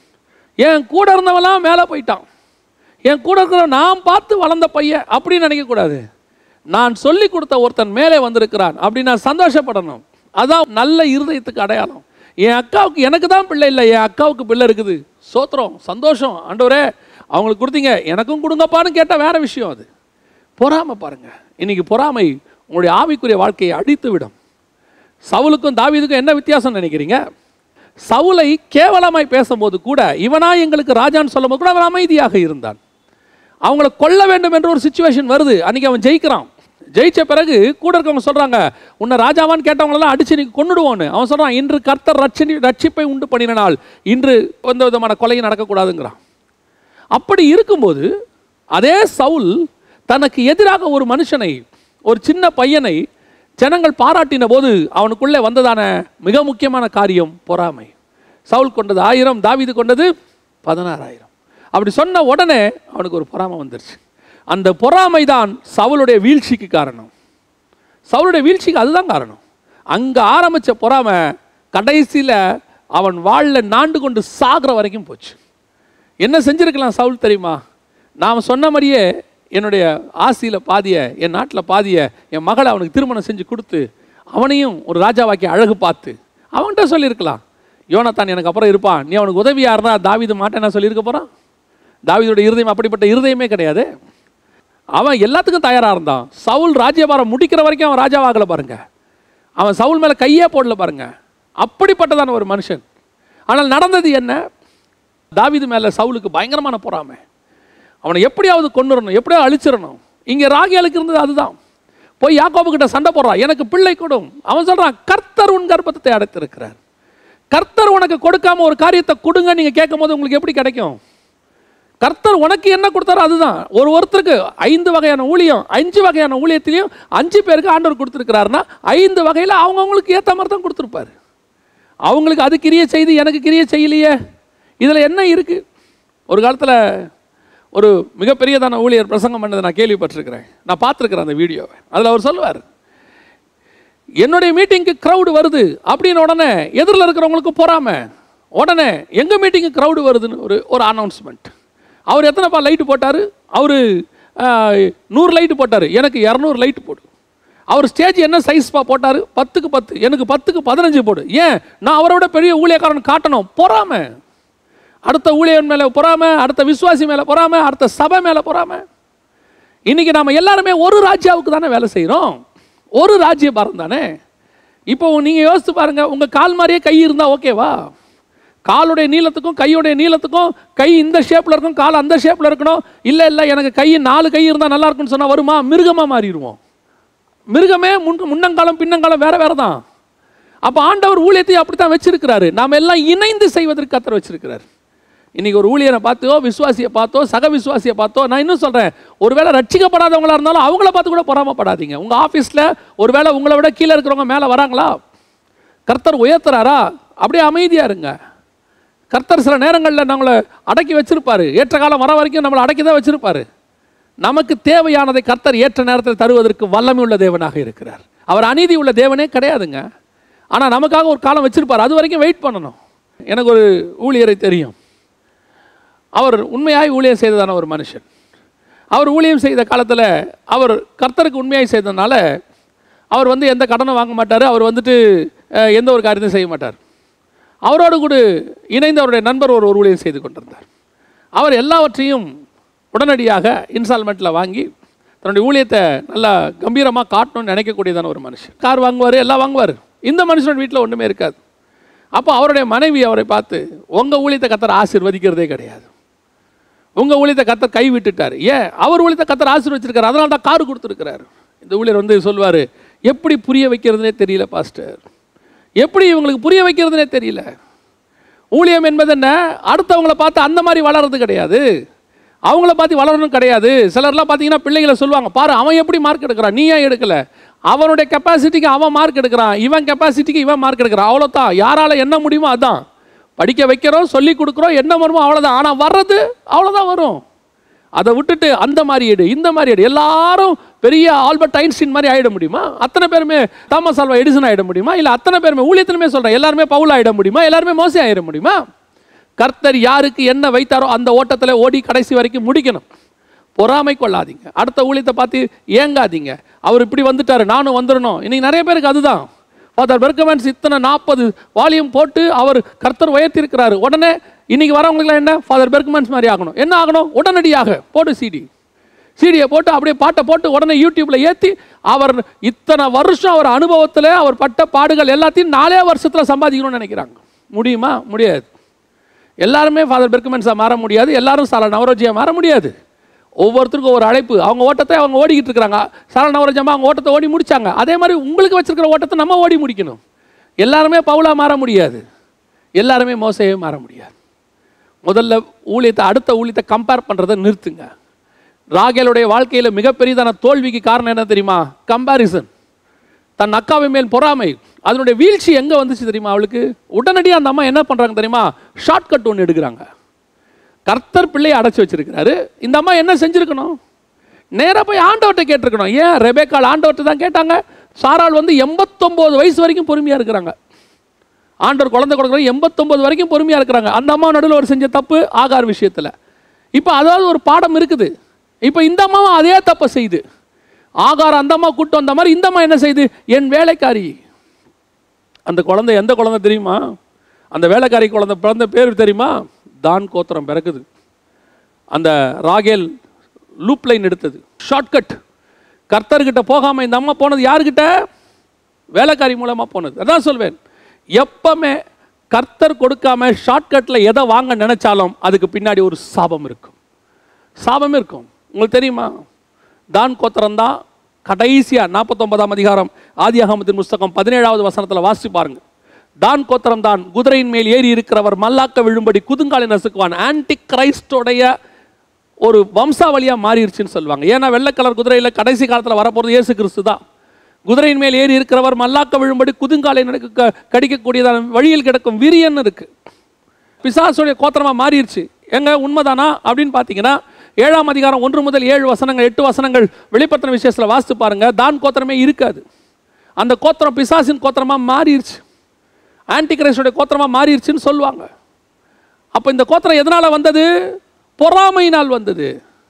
என் கூட இருந்தவன்லாம் மேலே போயிட்டான் என் கூட இருக்கிற நான் பார்த்து வளர்ந்த பையன் அப்படின்னு நினைக்கக்கூடாது நான் சொல்லி கொடுத்த ஒருத்தன் மேலே வந்திருக்கிறான் அப்படி நான் சந்தோஷப்படணும் அதான் நல்ல இருதயத்துக்கு அடையாளம் என் அக்காவுக்கு எனக்கு தான் பிள்ளை இல்லை என் அக்காவுக்கு பிள்ளை இருக்குது சோத்திரம் சந்தோஷம் ஆண்டவரே அவங்களுக்கு கொடுத்தீங்க எனக்கும் கொடுங்கப்பான்னு கேட்டால் வேற விஷயம் அது பொறாமை பாருங்க இன்னைக்கு பொறாமை உங்களுடைய ஆவிக்குரிய வாழ்க்கையை அழித்து விடும் சவுலுக்கும் தாவீதுக்கும் என்ன வித்தியாசம் நினைக்கிறீங்க சவுலை கேவலமாய் பேசும்போது கூட இவனா எங்களுக்கு ராஜான்னு சொல்லும்போது கூட அவன் அமைதியாக இருந்தான் அவங்கள கொல்ல வேண்டும் என்ற ஒரு சுச்சுவேஷன் வருது அன்னைக்கு அவன் ஜெயிக்கிறான் ஜெயிச்ச பிறகு கூட இருக்கவங்க சொல்றாங்க உன்னை ராஜாவான்னு கேட்டவங்களெல்லாம் அடிச்சு நீ கொன்னுடுவோன்னு அவன் சொல்றான் இன்று கர்த்தர் ரட்சணி ரட்சிப்பை உண்டு பண்ணினால் இன்று எந்த விதமான கொலையும் நடக்கக்கூடாதுங்கிறான் அப்படி இருக்கும்போது அதே சவுல் தனக்கு எதிராக ஒரு மனுஷனை ஒரு சின்ன பையனை ஜனங்கள் பாராட்டின போது அவனுக்குள்ளே வந்ததான மிக முக்கியமான காரியம் பொறாமை சவுல் கொண்டது ஆயிரம் தாவீது கொண்டது பதினாறாயிரம் அப்படி சொன்ன உடனே அவனுக்கு ஒரு பொறாமை வந்துருச்சு அந்த பொறாமை தான் சவுளுடைய வீழ்ச்சிக்கு காரணம் சவுளுடைய வீழ்ச்சிக்கு அதுதான் காரணம் அங்கே ஆரம்பித்த பொறாமை கடைசியில் அவன் வாளில் நாண்டு கொண்டு சாகிற வரைக்கும் போச்சு என்ன செஞ்சிருக்கலாம் சவுல் தெரியுமா நாம் சொன்ன மாதிரியே என்னுடைய ஆசியில் பாதியை என் நாட்டில் பாதியை என் மகளை அவனுக்கு திருமணம் செஞ்சு கொடுத்து அவனையும் ஒரு ராஜாவாக்கி அழகு பார்த்து அவன்கிட்ட சொல்லியிருக்கலாம் யோனத்தான் எனக்கு அப்புறம் இருப்பான் நீ அவனுக்கு உதவியா இருந்தா தாவீது மாட்டேன் நான் சொல்லியிருக்க போகிறான் தாவீதோட இருதயம் அப்படிப்பட்ட இருதயமே கிடையாது அவன் எல்லாத்துக்கும் தயாராக இருந்தான் சவுல் ராஜ்யபாரம் முடிக்கிற வரைக்கும் அவன் ராஜாவாகல பாருங்க அவன் சவுல் மேலே கையே போடல பாருங்க அப்படிப்பட்டதான ஒரு மனுஷன் ஆனால் நடந்தது என்ன தாவீது மேலே சவுலுக்கு பயங்கரமான பொறாமை அவனை எப்படியாவது கொண்டுறணும் எப்படியாவது அழிச்சிடணும் இங்கே ராகியாளுக்கு இருந்தது அதுதான் போய் யாக்கோபு கிட்ட சண்டை போடுறான் எனக்கு பிள்ளை கொடும் அவன் சொல்றான் கர்த்தர் உன் கர்ப்பத்தை அடைத்திருக்கிறார் கர்த்தர் உனக்கு கொடுக்காம ஒரு காரியத்தை கொடுங்க நீங்க கேட்கும் போது உங்களுக்கு எப்படி கிடைக்கும் கர்த்தர் உனக்கு என்ன கொடுத்தாரோ அதுதான் ஒரு ஒருத்தருக்கு ஐந்து வகையான ஊழியம் அஞ்சு வகையான ஊழியத்திலையும் அஞ்சு பேருக்கு ஆண்டவர் கொடுத்துருக்கிறாருன்னா ஐந்து வகையில் அவங்கவுங்களுக்கு ஏற்ற மாதிரி தான் கொடுத்துருப்பாரு அவங்களுக்கு அது கிரிய செய்து எனக்கு கிரிய செய்யலையே இதில் என்ன இருக்குது ஒரு காலத்தில் ஒரு மிகப்பெரியதான ஊழியர் பிரசங்கம் பண்ணதை நான் கேள்விப்பட்டிருக்கிறேன் நான் பார்த்துருக்கிறேன் அந்த வீடியோவை அதில் அவர் சொல்லுவார் என்னுடைய மீட்டிங்க்கு க்ரௌடு வருது அப்படின்னு உடனே எதிரில் இருக்கிறவங்களுக்கு பொறாம உடனே எங்கள் மீட்டிங்கு க்ரௌடு வருதுன்னு ஒரு ஒரு அனௌன்ஸ்மெண்ட் அவர் எத்தனைப்பா லைட்டு போட்டார் அவர் நூறு லைட்டு போட்டார் எனக்கு இரநூறு லைட்டு போடு அவர் ஸ்டேஜ் என்ன சைஸ்ப்பா போட்டார் பத்துக்கு பத்து எனக்கு பத்துக்கு பதினஞ்சு போடு ஏன் நான் அவரை விட பெரிய ஊழியக்காரன் காட்டணும் பொறாம அடுத்த ஊழியன் மேலே பொறாம அடுத்த விசுவாசி மேலே பொறாம அடுத்த சபை மேலே பொறாம இன்னைக்கு நாம எல்லாருமே ஒரு ராஜ்யாவுக்கு தானே வேலை செய்கிறோம் ஒரு ராஜ்ய பாரம் தானே இப்போ நீங்கள் யோசித்து பாருங்க உங்கள் கால் மாதிரியே கை இருந்தால் ஓகேவா காலுடைய நீளத்துக்கும் கையுடைய நீளத்துக்கும் கை இந்த ஷேப்பில் இருக்கும் கால் அந்த ஷேப்பில் இருக்கணும் இல்லை இல்லை எனக்கு கை நாலு கை இருந்தால் நல்லா இருக்கும்னு சொன்னால் வருமா மிருகமாக மாறிடுவோம் மிருகமே முன் முன்னங்காலம் பின்னங்காலம் வேற வேற தான் அப்போ ஆண்டவர் ஊழியத்தை அப்படி தான் வச்சிருக்கிறாரு நாம் எல்லாம் இணைந்து செய்வதற்கு கத்தர் வச்சிருக்கிறார் இன்னைக்கு ஒரு ஊழியரை பார்த்தோ விசுவாசியை பார்த்தோ சக விசுவாசியை பார்த்தோ நான் இன்னும் சொல்கிறேன் ஒருவேளை ரட்சிக்கப்படாதவங்களா இருந்தாலும் அவங்கள பார்த்து கூட பொறாமப்படாதீங்க உங்கள் ஆஃபீஸில் ஒருவேளை உங்களை விட கீழே இருக்கிறவங்க மேலே வராங்களா கர்த்தர் உயர்த்துறாரா அப்படியே அமைதியாக இருங்க கர்த்தர் சில நேரங்களில் நம்மளை அடக்கி வச்சிருப்பாரு ஏற்ற காலம் வர வரைக்கும் நம்மளை அடக்கி தான் வச்சிருப்பாரு நமக்கு தேவையானதை கர்த்தர் ஏற்ற நேரத்தில் தருவதற்கு வல்லமை உள்ள தேவனாக இருக்கிறார் அவர் அநீதி உள்ள தேவனே கிடையாதுங்க ஆனால் நமக்காக ஒரு காலம் வச்சிருப்பார் அது வரைக்கும் வெயிட் பண்ணணும் எனக்கு ஒரு ஊழியரை தெரியும் அவர் உண்மையாய் ஊழியம் செய்ததான ஒரு மனுஷன் அவர் ஊழியம் செய்த காலத்தில் அவர் கர்த்தருக்கு உண்மையாய் செய்ததுனால அவர் வந்து எந்த கடனும் வாங்க மாட்டார் அவர் வந்துட்டு அஹ், எந்த ஒரு காரியத்தையும் செய்ய மாட்டார் அவரோடு கூட இணைந்து அவருடைய நண்பர் ஒரு ஒரு ஊழியம் செய்து கொண்டிருந்தார் அவர் எல்லாவற்றையும் உடனடியாக இன்ஸ்டால்மெண்ட்டில் வாங்கி தன்னுடைய ஊழியத்தை நல்லா கம்பீரமாக காட்டணும்னு நினைக்கக்கூடியதான ஒரு மனுஷன் கார் வாங்குவார் எல்லாம் வாங்குவார் இந்த மனுஷனோட வீட்டில் ஒன்றுமே இருக்காது அப்போ அவருடைய மனைவி அவரை பார்த்து உங்கள் ஊழியத்தை கத்தர் ஆசீர்வதிக்கிறதே கிடையாது உங்கள் ஊழியத்தை கத்தர் கை விட்டுட்டார் ஏன் அவர் ஊழியத்தை கத்தர் ஆசீர்வச்சிருக்காரு அதனால தான் கார் கொடுத்துருக்கிறார் இந்த ஊழியர் வந்து சொல்வார் எப்படி புரிய வைக்கிறதுனே தெரியல பாஸ்டர் எப்படி இவங்களுக்கு புரிய வைக்கிறதுனே தெரியல ஊழியம் என்பது என்ன அடுத்தவங்கள பார்த்து அந்த மாதிரி வளர்றது கிடையாது அவங்கள பார்த்து வளரணும் கிடையாது சிலர்லாம் பார்த்தீங்கன்னா பிள்ளைகளை சொல்லுவாங்க பாரு அவன் எப்படி மார்க் எடுக்கிறான் நீ ஏன் எடுக்கல அவனுடைய கெப்பாசிட்டிக்கு அவன் மார்க் எடுக்கிறான் இவன் கெப்பாசிட்டிக்கு இவன் மார்க் எடுக்கிறான் அவ்வளோதான் யாரால என்ன முடியுமோ அதான் படிக்க வைக்கிறோம் சொல்லி கொடுக்குறோம் என்ன வருமோ அவ்வளோதான் ஆனால் வர்றது அவ்வளோதான் வரும் அதை விட்டுட்டு அந்த மாதிரி எடு இந்த மாதிரி எடு எல்லாரும் பெரிய ஆல்பர்ட் ஐன்ஸ்டீன் மாதிரி ஆயிட முடியுமா அத்தனை பேருமே தாமஸ் ஆல்வா எடிசன் ஆயிட முடியுமா இல்லை அத்தனை பேருமே ஊழியத்திலுமே சொல்கிறேன் எல்லாருமே பவுல் ஆயிட முடியுமா எல்லாருமே மோசே ஆயிட முடியுமா கர்த்தர் யாருக்கு என்ன வைத்தாரோ அந்த ஓட்டத்தில் ஓடி கடைசி வரைக்கும் முடிக்கணும் பொறாமை கொள்ளாதீங்க அடுத்த ஊழியத்தை பார்த்து ஏங்காதீங்க அவர் இப்படி வந்துட்டாரு நானும் வந்துடணும் இன்னைக்கு நிறைய பேருக்கு அதுதான் ஃபாதர் பெர்கமன்ஸ் இத்தனை நாற்பது வால்யூம் போட்டு அவர் கர்த்தர் உயர்த்தியிருக்கிறாரு உடனே இன்னைக்கு வரவங்களுக்குலாம் என்ன ஃபாதர் பெர்கமன்ஸ் மாதிரி ஆகணும் என்ன ஆகணும் உடனடியாக போடு சிடி சிடியை போட்டு அப்படியே பாட்டை போட்டு உடனே யூடியூப்ல ஏற்றி அவர் இத்தனை வருஷம் அவர் அனுபவத்தில் அவர் பட்ட பாடுகள் எல்லாத்தையும் நாலே வருஷத்தில் சம்பாதிக்கணும்னு நினைக்கிறாங்க முடியுமா முடியாது எல்லாருமே ஃபாதர் பெர்கமென்ஸாக மாற முடியாது எல்லாரும் சால நவரோஜியாக மாற முடியாது ஒவ்வொருத்தருக்கும் ஒரு அழைப்பு அவங்க ஓட்டத்தை அவங்க ஓடிக்கிட்டு இருக்கிறாங்க சால நவரோஜமா அவங்க ஓட்டத்தை ஓடி முடிச்சாங்க அதே மாதிரி உங்களுக்கு வச்சிருக்கிற ஓட்டத்தை நம்ம ஓடி முடிக்கணும் எல்லாருமே பவுலா மாற முடியாது எல்லாருமே மோசையே மாற முடியாது முதல்ல ஊழியத்தை அடுத்த ஊழியத்தை கம்பேர் பண்ணுறதை நிறுத்துங்க ராகேலுடைய வாழ்க்கையில் மிகப்பெரியதான தோல்விக்கு காரணம் என்ன தெரியுமா கம்பாரிசன் தன் அக்காவின் மேல் பொறாமை அதனுடைய வீழ்ச்சி எங்கே வந்துச்சு தெரியுமா அவளுக்கு உடனடியாக அந்த அம்மா என்ன பண்ணுறாங்க தெரியுமா ஷார்ட்கட் ஒன்று எடுக்கிறாங்க கர்த்தர் பிள்ளையை அடைச்சி வச்சிருக்கிறாரு இந்த அம்மா என்ன செஞ்சிருக்கணும் நேராக போய் ஆண்டவர்கிட்ட கேட்டிருக்கணும் ஏன் ரெபேக்கால் ஆண்டவர்கிட்ட தான் கேட்டாங்க சாராள் வந்து எண்பத்தொம்போது வயசு வரைக்கும் பொறுமையாக இருக்கிறாங்க ஆண்டவர் குழந்தை கொடுக்குற எண்பத்தொம்பது வரைக்கும் பொறுமையாக இருக்கிறாங்க அந்த அம்மா நடுவில் ஒரு செஞ்ச தப்பு ஆகார் விஷயத்தில் இப்போ அதாவது ஒரு பாடம் இருக்குது இப்போ இந்த அம்மாவும் அதே தப்பை செய்யுது ஆகார் அந்த அம்மா கூட்டம் வந்த மாதிரி இந்த அம்மா என்ன செய்யுது என் வேலைக்காரி அந்த குழந்தை எந்த குழந்தை தெரியுமா அந்த வேலைக்காரி குழந்தை பிறந்த பேர் தெரியுமா தான் கோத்திரம் பிறக்குது அந்த ராகேல் லூப் லைன் எடுத்தது ஷார்ட்கட் கர்த்தர்கிட்ட போகாமல் இந்த அம்மா போனது யாருக்கிட்ட வேலைக்காரி மூலமாக போனது அதான் சொல்வேன் எப்பவுமே கர்த்தர் கொடுக்காம ஷார்ட்கட்டில் எதை வாங்க நினைச்சாலும் அதுக்கு பின்னாடி ஒரு சாபம் இருக்கும் சாபம் இருக்கும் உங்களுக்கு தெரியுமா தான் கோத்திரம் தான் கடைசியாக நாற்பத்தொன்பதாம் அதிகாரம் ஆதியாகமத்தின் புஸ்தகம் பதினேழாவது வசனத்தில் வாசிச்சு பாருங்க தான் கோத்திரம் தான் குதிரையின் மேல் ஏறி இருக்கிறவர் மல்லாக்க விழும்படி குதுங்காலை நசுக்குவான் ஆன்டி கிரைஸ்டோடைய ஒரு வம்சாவளியாக மாறிடுச்சுன்னு சொல்லுவாங்க ஏன்னா வெள்ளை கலர் குதிரையில் கடைசி காலத்தில் வரப்போகிறது இயேசு கிறிஸ்து தான் குதிரையின் மேல் ஏறி இருக்கிறவர் மல்லாக்க விழும்படி குதுங்காலை நடக்க க- கடிக்கக்கூடியதான வழியில் கிடக்கும் விரியன் இருக்கு பிசாசுடைய கோத்திரமாக மாறிடுச்சு எங்க உண்மைதானா அப்படின்னு பார்த்தீங்கன்னா ஏழாம் அதிகாரம் ஒன்று முதல் ஏழு வசனங்கள் எட்டு வசனங்கள் வெளிப்படுத்தின விஷயத்தில் வாசித்து பாருங்க தான் கோத்திரமே இருக்காது அந்த கோத்திரம் பிசாசின் கோத்திரமாக மாறிடுச்சு ஆன்டி கிரைஸ்டுடைய கோத்திரமாக மாறிடுச்சுன்னு சொல்லுவாங்க அப்போ இந்த கோத்திரம் எதனால் வந்தது பொறாமையினால் வந்தது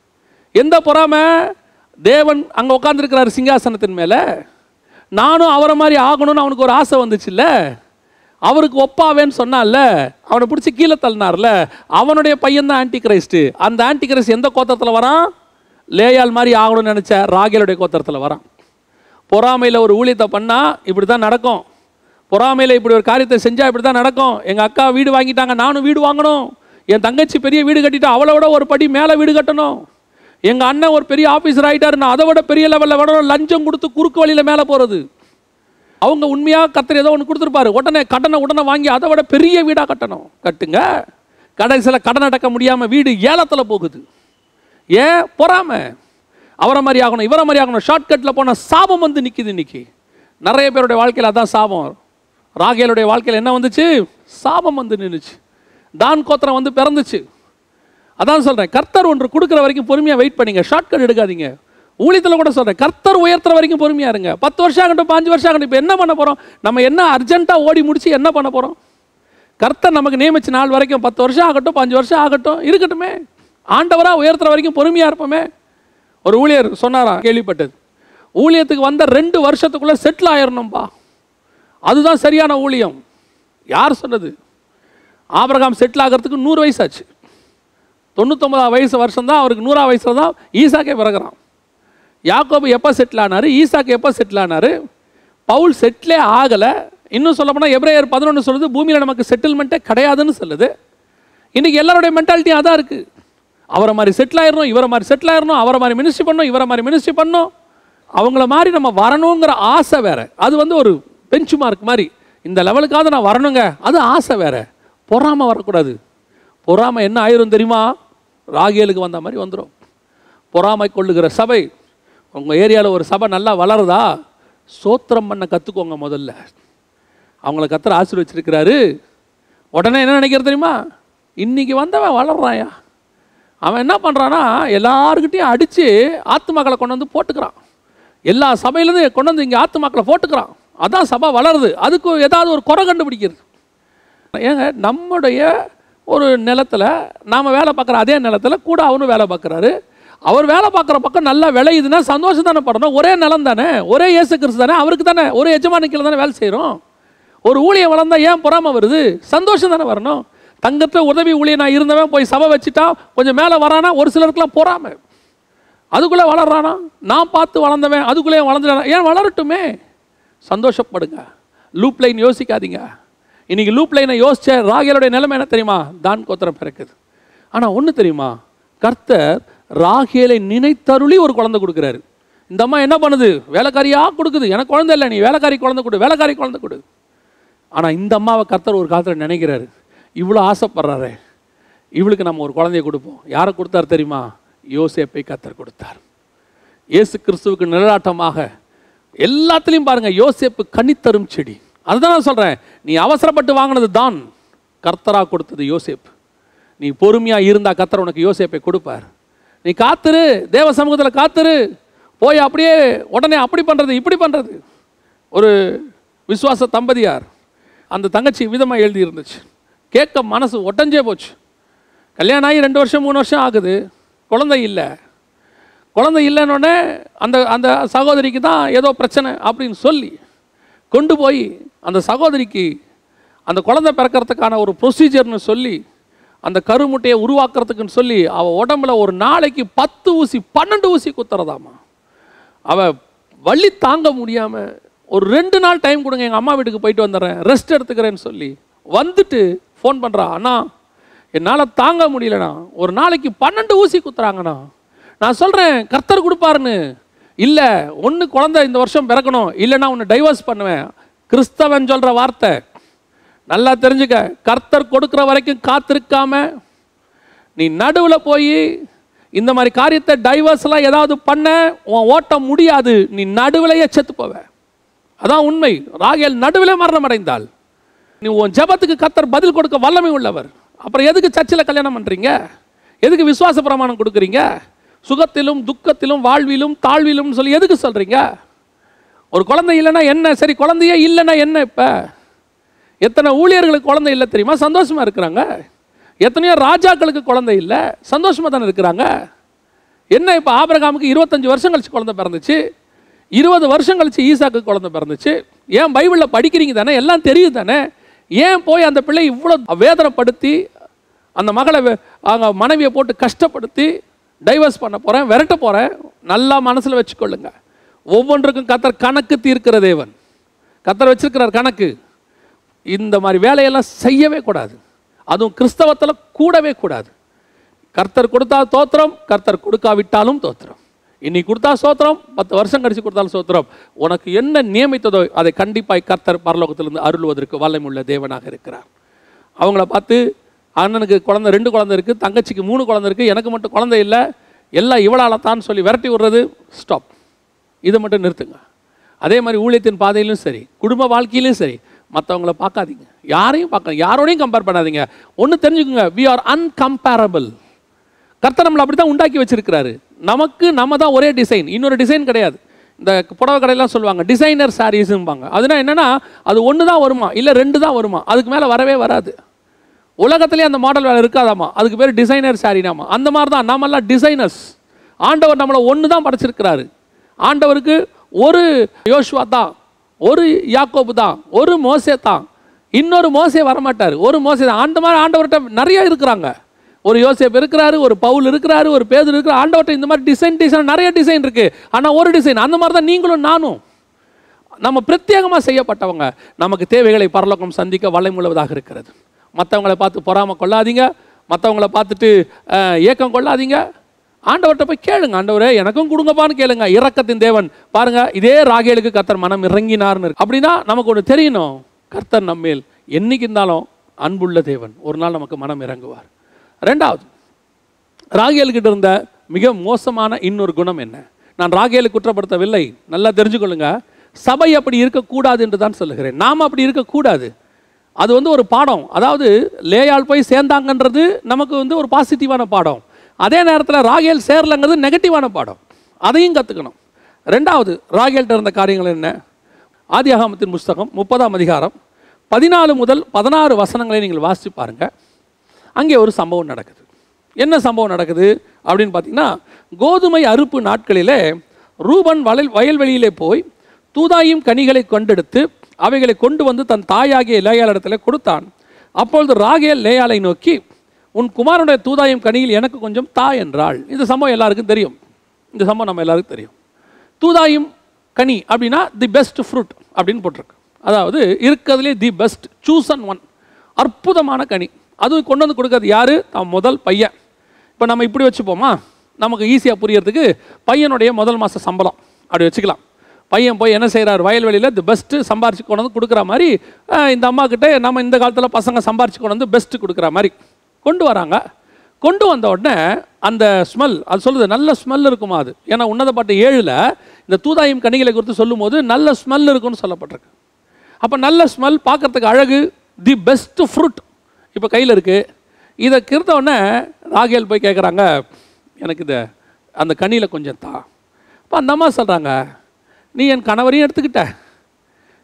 எந்த பொறாமை தேவன் அங்கே உட்காந்துருக்கிறார் சிங்காசனத்தின் மேலே நானும் அவரை மாதிரி ஆகணும்னு அவனுக்கு ஒரு ஆசை வந்துச்சுல்ல அவருக்கு ஒப்பாவேன்னு சொன்னான்ல அவனை பிடிச்சி கீழே தள்ளினார்ல அவனுடைய பையன் தான் ஆன்டி கிரைஸ்ட்டு அந்த ஆன்டி கிரைஸ்ட் எந்த கோத்திரத்தில் வரான் லேயால் மாதிரி ஆகணும்னு நினச்ச ராகேலுடைய கோத்திரத்தில் வரான் பொறாமையில் ஒரு ஊழியத்தை பண்ணால் இப்படி தான் நடக்கும் பொறாமையில் இப்படி ஒரு காரியத்தை செஞ்சால் இப்படி தான் நடக்கும் எங்கள் அக்கா வீடு வாங்கிட்டாங்க நானும் வீடு வாங்கணும் என் தங்கச்சி பெரிய வீடு கட்டிட்டா அவளை விட ஒரு படி மேலே வீடு கட்டணும் எங்கள் அண்ணன் ஒரு பெரிய ஆஃபீஸர் ஆகிட்டாரு நான் அதை விட பெரிய லெவலில் விட லஞ்சம் கொடுத்து குறுக்கு வழியில் மேலே போகிறது அவங்க உண்மையாக கத்தர் ஏதோ ஒன்று கொடுத்துருப்பாரு உடனே கடனை உடனே வாங்கி அதை விட பெரிய வீடாக கட்டணும் கட்டுங்க கடைசியில் கடன் அடக்க முடியாமல் வீடு ஏலத்தில் போகுது ஏன் பொறாம அவரை மாதிரி ஆகணும் இவரை மாதிரி ஆகணும் ஷார்ட்கட்டில் போன சாபம் வந்து நிற்கிது இன்னைக்கு நிறைய பேருடைய வாழ்க்கையில் அதான் சாபம் ராகேலுடைய வாழ்க்கையில் என்ன வந்துச்சு சாபம் வந்து நின்றுச்சு தான் கோத்திரம் வந்து பிறந்துச்சு அதான் சொல்கிறேன் கர்த்தர் ஒன்று கொடுக்குற வரைக்கும் பொறுமையாக வெயிட் பண்ணுங்க ஷார்ட்கட் எடுக்காதீங்க ஊழியத்தில் கூட சொல்கிறேன் கர்த்தர் உயர்த்துற வரைக்கும் பொறுமையாக இருங்க பத்து வருஷம் ஆகட்டும் பாஞ்சு வருஷம் ஆகட்டும் இப்போ என்ன பண்ண போகிறோம் நம்ம என்ன அர்ஜென்ட்டாக ஓடி முடிச்சு என்ன பண்ண போகிறோம் கர்த்தர் நமக்கு நியமிச்ச நாள் வரைக்கும் பத்து வருஷம் ஆகட்டும் பாஞ்சு வருஷம் ஆகட்டும் இருக்கட்டுமே ஆண்டவராக உயர்த்துற வரைக்கும் பொறுமையாக இருப்போமே ஒரு ஊழியர் சொன்னாராம் கேள்விப்பட்டது ஊழியத்துக்கு வந்த ரெண்டு வருஷத்துக்குள்ளே செட்டில் ஆயிரணும்பா அதுதான் சரியான ஊழியம் யார் சொன்னது ஆபிரகாம் செட்டில் ஆகிறதுக்கு நூறு வயசாச்சு தொண்ணூத்தொம்பதாம் வயசு வருஷம் தான் அவருக்கு நூறாம் வயசில் தான் ஈசாக்கே பிறகுறான் யாக்கோபு எப்போ செட்டில் ஆனார் ஈசாக்கு எப்போ செட்டில் ஆனார் பவுல் செட்டிலே ஆகலை இன்னும் சொல்லப்போனால் எப்ரேயர் பதினொன்று சொல்லுது பூமியில் நமக்கு செட்டில்மெண்ட்டே கிடையாதுன்னு சொல்லுது இன்றைக்கி எல்லாருடைய மென்டாலிட்டியும் அதான் இருக்குது அவரை மாதிரி செட்டில் ஆயிடணும் இவரை மாதிரி செட்டில் ஆயிடணும் அவரை மாதிரி மினிஸ்ட்ரி பண்ணணும் இவரை மாதிரி மினிஸ்ட்ரி பண்ணணும் அவங்கள மாதிரி நம்ம வரணுங்கிற ஆசை வேற அது வந்து ஒரு பெஞ்ச் மார்க் மாதிரி இந்த லெவலுக்காவது நான் வரணுங்க அது ஆசை வேற பொறாமல் வரக்கூடாது பொறாமை என்ன ஆயிரும் தெரியுமா ராகேலுக்கு வந்த மாதிரி வந்துடும் பொறாமை கொள்ளுகிற சபை உங்கள் ஏரியாவில் ஒரு சபை நல்லா வளருதா சோத்திரம் பண்ண கற்றுக்கோங்க முதல்ல அவங்கள கத்தர் ஆசீர்வச்சிருக்கிறாரு உடனே என்ன நினைக்கிறது தெரியுமா இன்னைக்கு வந்தவன் வளர்றாயா அவன் என்ன பண்ணுறான்னா எல்லாருக்கிட்டையும் அடித்து ஆத்துமாக்களை கொண்டு வந்து போட்டுக்கிறான் எல்லா சபையிலேருந்து கொண்டு வந்து இங்கே ஆத்துமாக்களை போட்டுக்கிறான் அதான் சபை வளருது அதுக்கு ஏதாவது ஒரு குறை கண்டுபிடிக்கிறது ஏங்க நம்முடைய ஒரு நிலத்தில் நாம் வேலை பார்க்குற அதே நிலத்தில் கூட அவனும் வேலை பார்க்குறாரு அவர் வேலை பார்க்குற பக்கம் நல்லா விளையுதுன்னா சந்தோஷம் தானே படணும் ஒரே நிலம் தானே ஒரே இயேசு கிறிஸ்து தானே அவருக்கு தானே ஒரு எஜமானிக்கில் தானே வேலை செய்கிறோம் ஒரு ஊழியம் வளர்ந்தா ஏன் பொறாம வருது சந்தோஷம் தானே வரணும் தங்கத்தில் உதவி ஊழியனா இருந்தவன் போய் சபை வச்சுட்டா கொஞ்சம் மேலே வரானா ஒரு சிலருக்குலாம் பொறாம அதுக்குள்ளே வளர்றானா நான் பார்த்து வளர்ந்தவன் அதுக்குள்ளே வளர்ந்துடானா ஏன் வளரட்டுமே சந்தோஷப்படுங்க லூப் லைன் யோசிக்காதீங்க இன்னைக்கு லூப் லைனை யோசிச்ச ராகேலுடைய நிலைமை என்ன தெரியுமா தான் கோத்திரம் பிறக்குது ஆனால் ஒன்று தெரியுமா கர்த்தர் ராகேலை நினைத்தருளி ஒரு குழந்தை கொடுக்குறாரு இந்த அம்மா என்ன பண்ணுது வேலைக்காரியாக கொடுக்குது எனக்கு குழந்தை இல்லை நீ வேலைக்காரி குழந்தை கொடு வேலைக்காரி குழந்தை கொடு ஆனால் இந்த அம்மாவை கர்த்தர் ஒரு காலத்தில் நினைக்கிறாரு இவ்வளோ ஆசைப்படுறாரே இவளுக்கு நம்ம ஒரு குழந்தைய கொடுப்போம் யாரை கொடுத்தார் தெரியுமா யோசேப்பை கர்த்தர் கொடுத்தார் இயேசு கிறிஸ்துவுக்கு நிழலாட்டமாக எல்லாத்துலேயும் பாருங்க யோசேப்பு கனித்தரும் செடி அதுதான் நான் சொல்கிறேன் நீ அவசரப்பட்டு வாங்கினது தான் கர்த்தரா கொடுத்தது யோசேப்பு நீ பொறுமையாக இருந்தா கர்த்தர் உனக்கு யோசேப்பை கொடுப்பார் நீ காத்துரு தேவ சமூகத்தில் காத்துரு போய் அப்படியே உடனே அப்படி பண்ணுறது இப்படி பண்ணுறது ஒரு விசுவாச தம்பதியார் அந்த தங்கச்சி விதமாக எழுதி இருந்துச்சு கேட்க மனசு ஒட்டஞ்சே போச்சு கல்யாணம் ஆகி ரெண்டு வருஷம் மூணு வருஷம் ஆகுது குழந்தை இல்லை குழந்தை இல்லைன்னொடனே அந்த அந்த சகோதரிக்கு தான் ஏதோ பிரச்சனை அப்படின்னு சொல்லி கொண்டு போய் அந்த சகோதரிக்கு அந்த குழந்தை பிறக்கிறதுக்கான ஒரு ப்ரொசீஜர்னு சொல்லி அந்த கருமுட்டையை உருவாக்குறதுக்குன்னு சொல்லி அவள் உடம்புல ஒரு நாளைக்கு பத்து ஊசி பன்னெண்டு ஊசி குத்துறதாமா அவள் வலி தாங்க முடியாமல் ஒரு ரெண்டு நாள் டைம் கொடுங்க எங்கள் அம்மா வீட்டுக்கு போயிட்டு வந்துடுறேன் ரெஸ்ட் எடுத்துக்கிறேன்னு சொல்லி வந்துட்டு ஃபோன் பண்ணுறா அண்ணா என்னால் தாங்க முடியலண்ணா ஒரு நாளைக்கு பன்னெண்டு ஊசி குத்துறாங்கண்ணா நான் சொல்கிறேன் கர்த்தர் கொடுப்பாருன்னு இல்லை ஒன்று குழந்தை இந்த வருஷம் பிறக்கணும் இல்லைன்னா உன்னை டைவர்ஸ் பண்ணுவேன் கிறிஸ்தவன் சொல்கிற வார்த்தை நல்லா தெரிஞ்சுக்க கர்த்தர் கொடுக்குற வரைக்கும் காத்திருக்காம நீ நடுவில் போய் இந்த மாதிரி காரியத்தை டைவர்ஸ்லாம் ஏதாவது பண்ண உன் ஓட்டம் முடியாது நீ நடுவிலேயே செத்து போவ அதான் உண்மை ராகேல் நடுவிலே மரணம் அடைந்தாள் நீ உன் ஜெபத்துக்கு கர்த்தர் பதில் கொடுக்க வல்லமை உள்ளவர் அப்புறம் எதுக்கு சர்ச்சில் கல்யாணம் பண்ணுறீங்க எதுக்கு விசுவாச பிரமாணம் கொடுக்குறீங்க சுகத்திலும் துக்கத்திலும் வாழ்விலும் தாழ்விலும் சொல்லி எதுக்கு சொல்கிறீங்க ஒரு குழந்தை இல்லைன்னா என்ன சரி குழந்தையே இல்லைன்னா என்ன இப்போ எத்தனை ஊழியர்களுக்கு குழந்தை இல்லை தெரியுமா சந்தோஷமா இருக்கிறாங்க எத்தனையோ ராஜாக்களுக்கு குழந்தை இல்லை சந்தோஷமா தானே இருக்கிறாங்க என்ன இப்போ ஆபிரகாமுக்கு இருபத்தஞ்சு வருஷம் கழிச்சு குழந்தை பிறந்துச்சு இருபது வருஷம் கழிச்சு ஈசாக்கு குழந்தை பிறந்துச்சு ஏன் பைபிளில் படிக்கிறீங்க தானே எல்லாம் தெரியும் தானே ஏன் போய் அந்த பிள்ளை இவ்வளோ வேதனைப்படுத்தி அந்த மகளை வே- அவங்க மனைவியை போட்டு கஷ்டப்படுத்தி டைவர்ஸ் பண்ண போகிறேன் விரட்ட போகிறேன் நல்லா மனசில் வச்சுக்கொள்ளுங்க ஒவ்வொன்றுக்கும் கத்தர் கணக்கு தீர்க்கிற தேவன் கத்தர் வச்சிருக்கிறார் கணக்கு இந்த மாதிரி வேலையெல்லாம் செய்யவே கூடாது அதுவும் கிறிஸ்தவத்தில் கூடவே கூடாது கர்த்தர் கொடுத்தா தோத்திரம் கர்த்தர் கொடுக்காவிட்டாலும் தோத்திரம் இன்னைக்கு கொடுத்தா சோத்திரம் பத்து வருஷம் கழிச்சு கொடுத்தாலும் சோத்திரம் உனக்கு என்ன நியமித்ததோ அதை கண்டிப்பாய் கர்த்தர் பரலோகத்திலிருந்து அருள்வதற்கு வல்லமுள்ள தேவனாக இருக்கிறார் அவங்கள பார்த்து அண்ணனுக்கு குழந்தை ரெண்டு குழந்தை இருக்குது தங்கச்சிக்கு மூணு குழந்தை இருக்குது எனக்கு மட்டும் குழந்தை இல்லை எல்லாம் இவளால தான் சொல்லி விரட்டி விடுறது ஸ்டாப் இதை மட்டும் நிறுத்துங்க அதே மாதிரி ஊழியத்தின் பாதையிலும் சரி குடும்ப வாழ்க்கையிலும் சரி மற்றவங்கள பார்க்காதீங்க யாரையும் பார்க்க யாரோடையும் கம்பேர் பண்ணாதீங்க ஒன்று தெரிஞ்சுக்கோங்க வி ஆர் அன்கம்பேரபிள் கர்த்தர் நம்மளை அப்படி தான் உண்டாக்கி வச்சிருக்கிறாரு நமக்கு நம்ம தான் ஒரே டிசைன் இன்னொரு டிசைன் கிடையாது இந்த புடவை கடையெல்லாம் சொல்லுவாங்க டிசைனர் சாரீஸும்பாங்க அதுனா என்னன்னா அது ஒன்று தான் வருமா இல்லை ரெண்டு தான் வருமா அதுக்கு மேலே வரவே வராது உலகத்திலே அந்த மாடல் வேலை இருக்காதாமா அதுக்கு பேர் டிசைனர் சாரினாமா அந்த மாதிரி தான் நாமெல்லாம் டிசைனர்ஸ் ஆண்டவர் நம்மளை ஒன்று தான் படைச்சிருக்கிறாரு ஆண்டவருக்கு ஒரு யோசுவா தான் ஒரு யாக்கோபு தான் ஒரு மோசே தான் இன்னொரு மோசே வரமாட்டார் ஒரு மோசே தான் அந்த மாதிரி ஆண்டவர்கிட்ட நிறைய இருக்கிறாங்க ஒரு யோசேப் இருக்கிறாரு ஒரு பவுல் இருக்கிறாரு ஒரு பேதர் இருக்கிறார் ஆண்டவர்கிட்ட இந்த மாதிரி டிசைன் டிசைன் நிறைய டிசைன் இருக்கு ஆனால் ஒரு டிசைன் அந்த மாதிரி தான் நீங்களும் நானும் நம்ம பிரத்யேகமாக செய்யப்பட்டவங்க நமக்கு தேவைகளை பரலோகம் சந்திக்க வல்லமுள்ளதாக இருக்கிறது மற்றவங்களை பார்த்து பொறாமை கொள்ளாதீங்க மற்றவங்கள பார்த்துட்டு அஹ், ஏக்கம் கொள்ளாதீங்க ஆண்டவர்கிட்ட போய் கேளுங்க ஆண்டவரே எனக்கும் கொடுங்கப்பான்னு கேளுங்க இரக்கத்தின் தேவன் பாருங்க இதே ராகேலுக்கு கர்த்தர் மனம் இறங்கினார்னு இருக்கு. அப்படின்னா நமக்கு ஒன்று தெரியணும் கர்த்தர் நம்மேல் என்னைக்கு இருந்தாலும் அன்புள்ள தேவன் ஒரு நாள் நமக்கு மனம் இறங்குவார் ரெண்டாவது ராகேலுக்கிட்ட இருந்த மிக மோசமான இன்னொரு குணம் என்ன நான் ராகேலை குற்றப்படுத்தவில்லை நல்லா தெரிஞ்சுக்கொள்ளுங்க சபை அப்படி இருக்கக்கூடாது என்று தான் சொல்லுகிறேன் நாம் அப்படி இருக்கக்கூடாது அது வந்து ஒரு பாடம் அதாவது லேயால் போய் சேர்ந்தாங்கன்றது நமக்கு வந்து ஒரு பாசிட்டிவான பாடம் அதே நேரத்தில் ராகேல் சேரலங்கிறது நெகட்டிவான பாடம் அதையும் கற்றுக்கணும் ரெண்டாவது ராகேல்கிட்ட இருந்த காரியங்கள் என்ன ஆதியாகமத்தின் புஸ்தகம் முப்பதாம் அதிகாரம் பதினாலு முதல் பதினாறு வசனங்களை நீங்கள் வாசித்து பாருங்கள் அங்கே ஒரு சம்பவம் நடக்குது என்ன சம்பவம் நடக்குது அப்படின்னு பார்த்தீங்கன்னா கோதுமை அறுப்பு நாட்களிலே ரூபன் வயல் வயல்வெளியிலே போய் தூதாயும் கனிகளை கொண்டெடுத்து அவைகளை கொண்டு வந்து தன் தாயாகிய லேயாளிடத்தில் கொடுத்தான் அப்பொழுது ராகேல் லேயாலை நோக்கி உன் குமாரனுடைய தூதாயும் கனியில் எனக்கு கொஞ்சம் தா என்றாள் இந்த சம்பவம் எல்லாருக்கும் தெரியும் இந்த சம்பவம் நம்ம எல்லாருக்கும் தெரியும் தூதாயும் கனி அப்படின்னா தி பெஸ்ட் ஃப்ரூட் அப்படின்னு போட்டிருக்கு அதாவது இருக்கிறதுலே the best choose and one அற்புதமான கனி அதுவும் கொண்டு வந்து கொடுக்கறது யாரு தான் முதல் பையன் இப்போ நம்ம இப்படி வச்சுப்போமா நமக்கு ஈஸியாக புரியறதுக்கு பையனுடைய முதல் மாத சம்பளம் அப்படி வச்சுக்கலாம் பையன் போய் என்ன செய்கிறார் வயல்வெளியில் தி பெஸ்ட்டு சம்பாரிச்சு கொண்டு வந்து கொடுக்குற மாதிரி அஹ், இந்த அம்மா கிட்ட நம்ம இந்த காலத்தில் பசங்க சம்பாரிச்சு கொண்டு வந்து பெஸ்ட்டு கொடுக்குற மாதிரி கொண்டு வராங்க கொண்டு வந்த உடனே அந்த ஸ்மெல் அது சொல்லுது நல்ல ஸ்மெல் இருக்குமா அது ஏன்னா உன்னத பாட்டு ஏழில் இந்த தூதாயும் கனிகளை குறித்து சொல்லும்போது நல்ல ஸ்மெல் இருக்குன்னு சொல்லப்பட்டிருக்கு அப்போ நல்ல ஸ்மெல் பார்க்கறதுக்கு அழகு தி பெஸ்ட் ஃப்ரூட் இப்போ கையில் இருக்குது இதை கிருத்த உடனே ராகேல் போய் கேட்குறாங்க எனக்கு இந்த அந்த கனியில் கொஞ்சம் தா அப்போ அந்த அம்மா சொல்கிறாங்க நீ என் கணவரையும் எடுத்துக்கிட்ட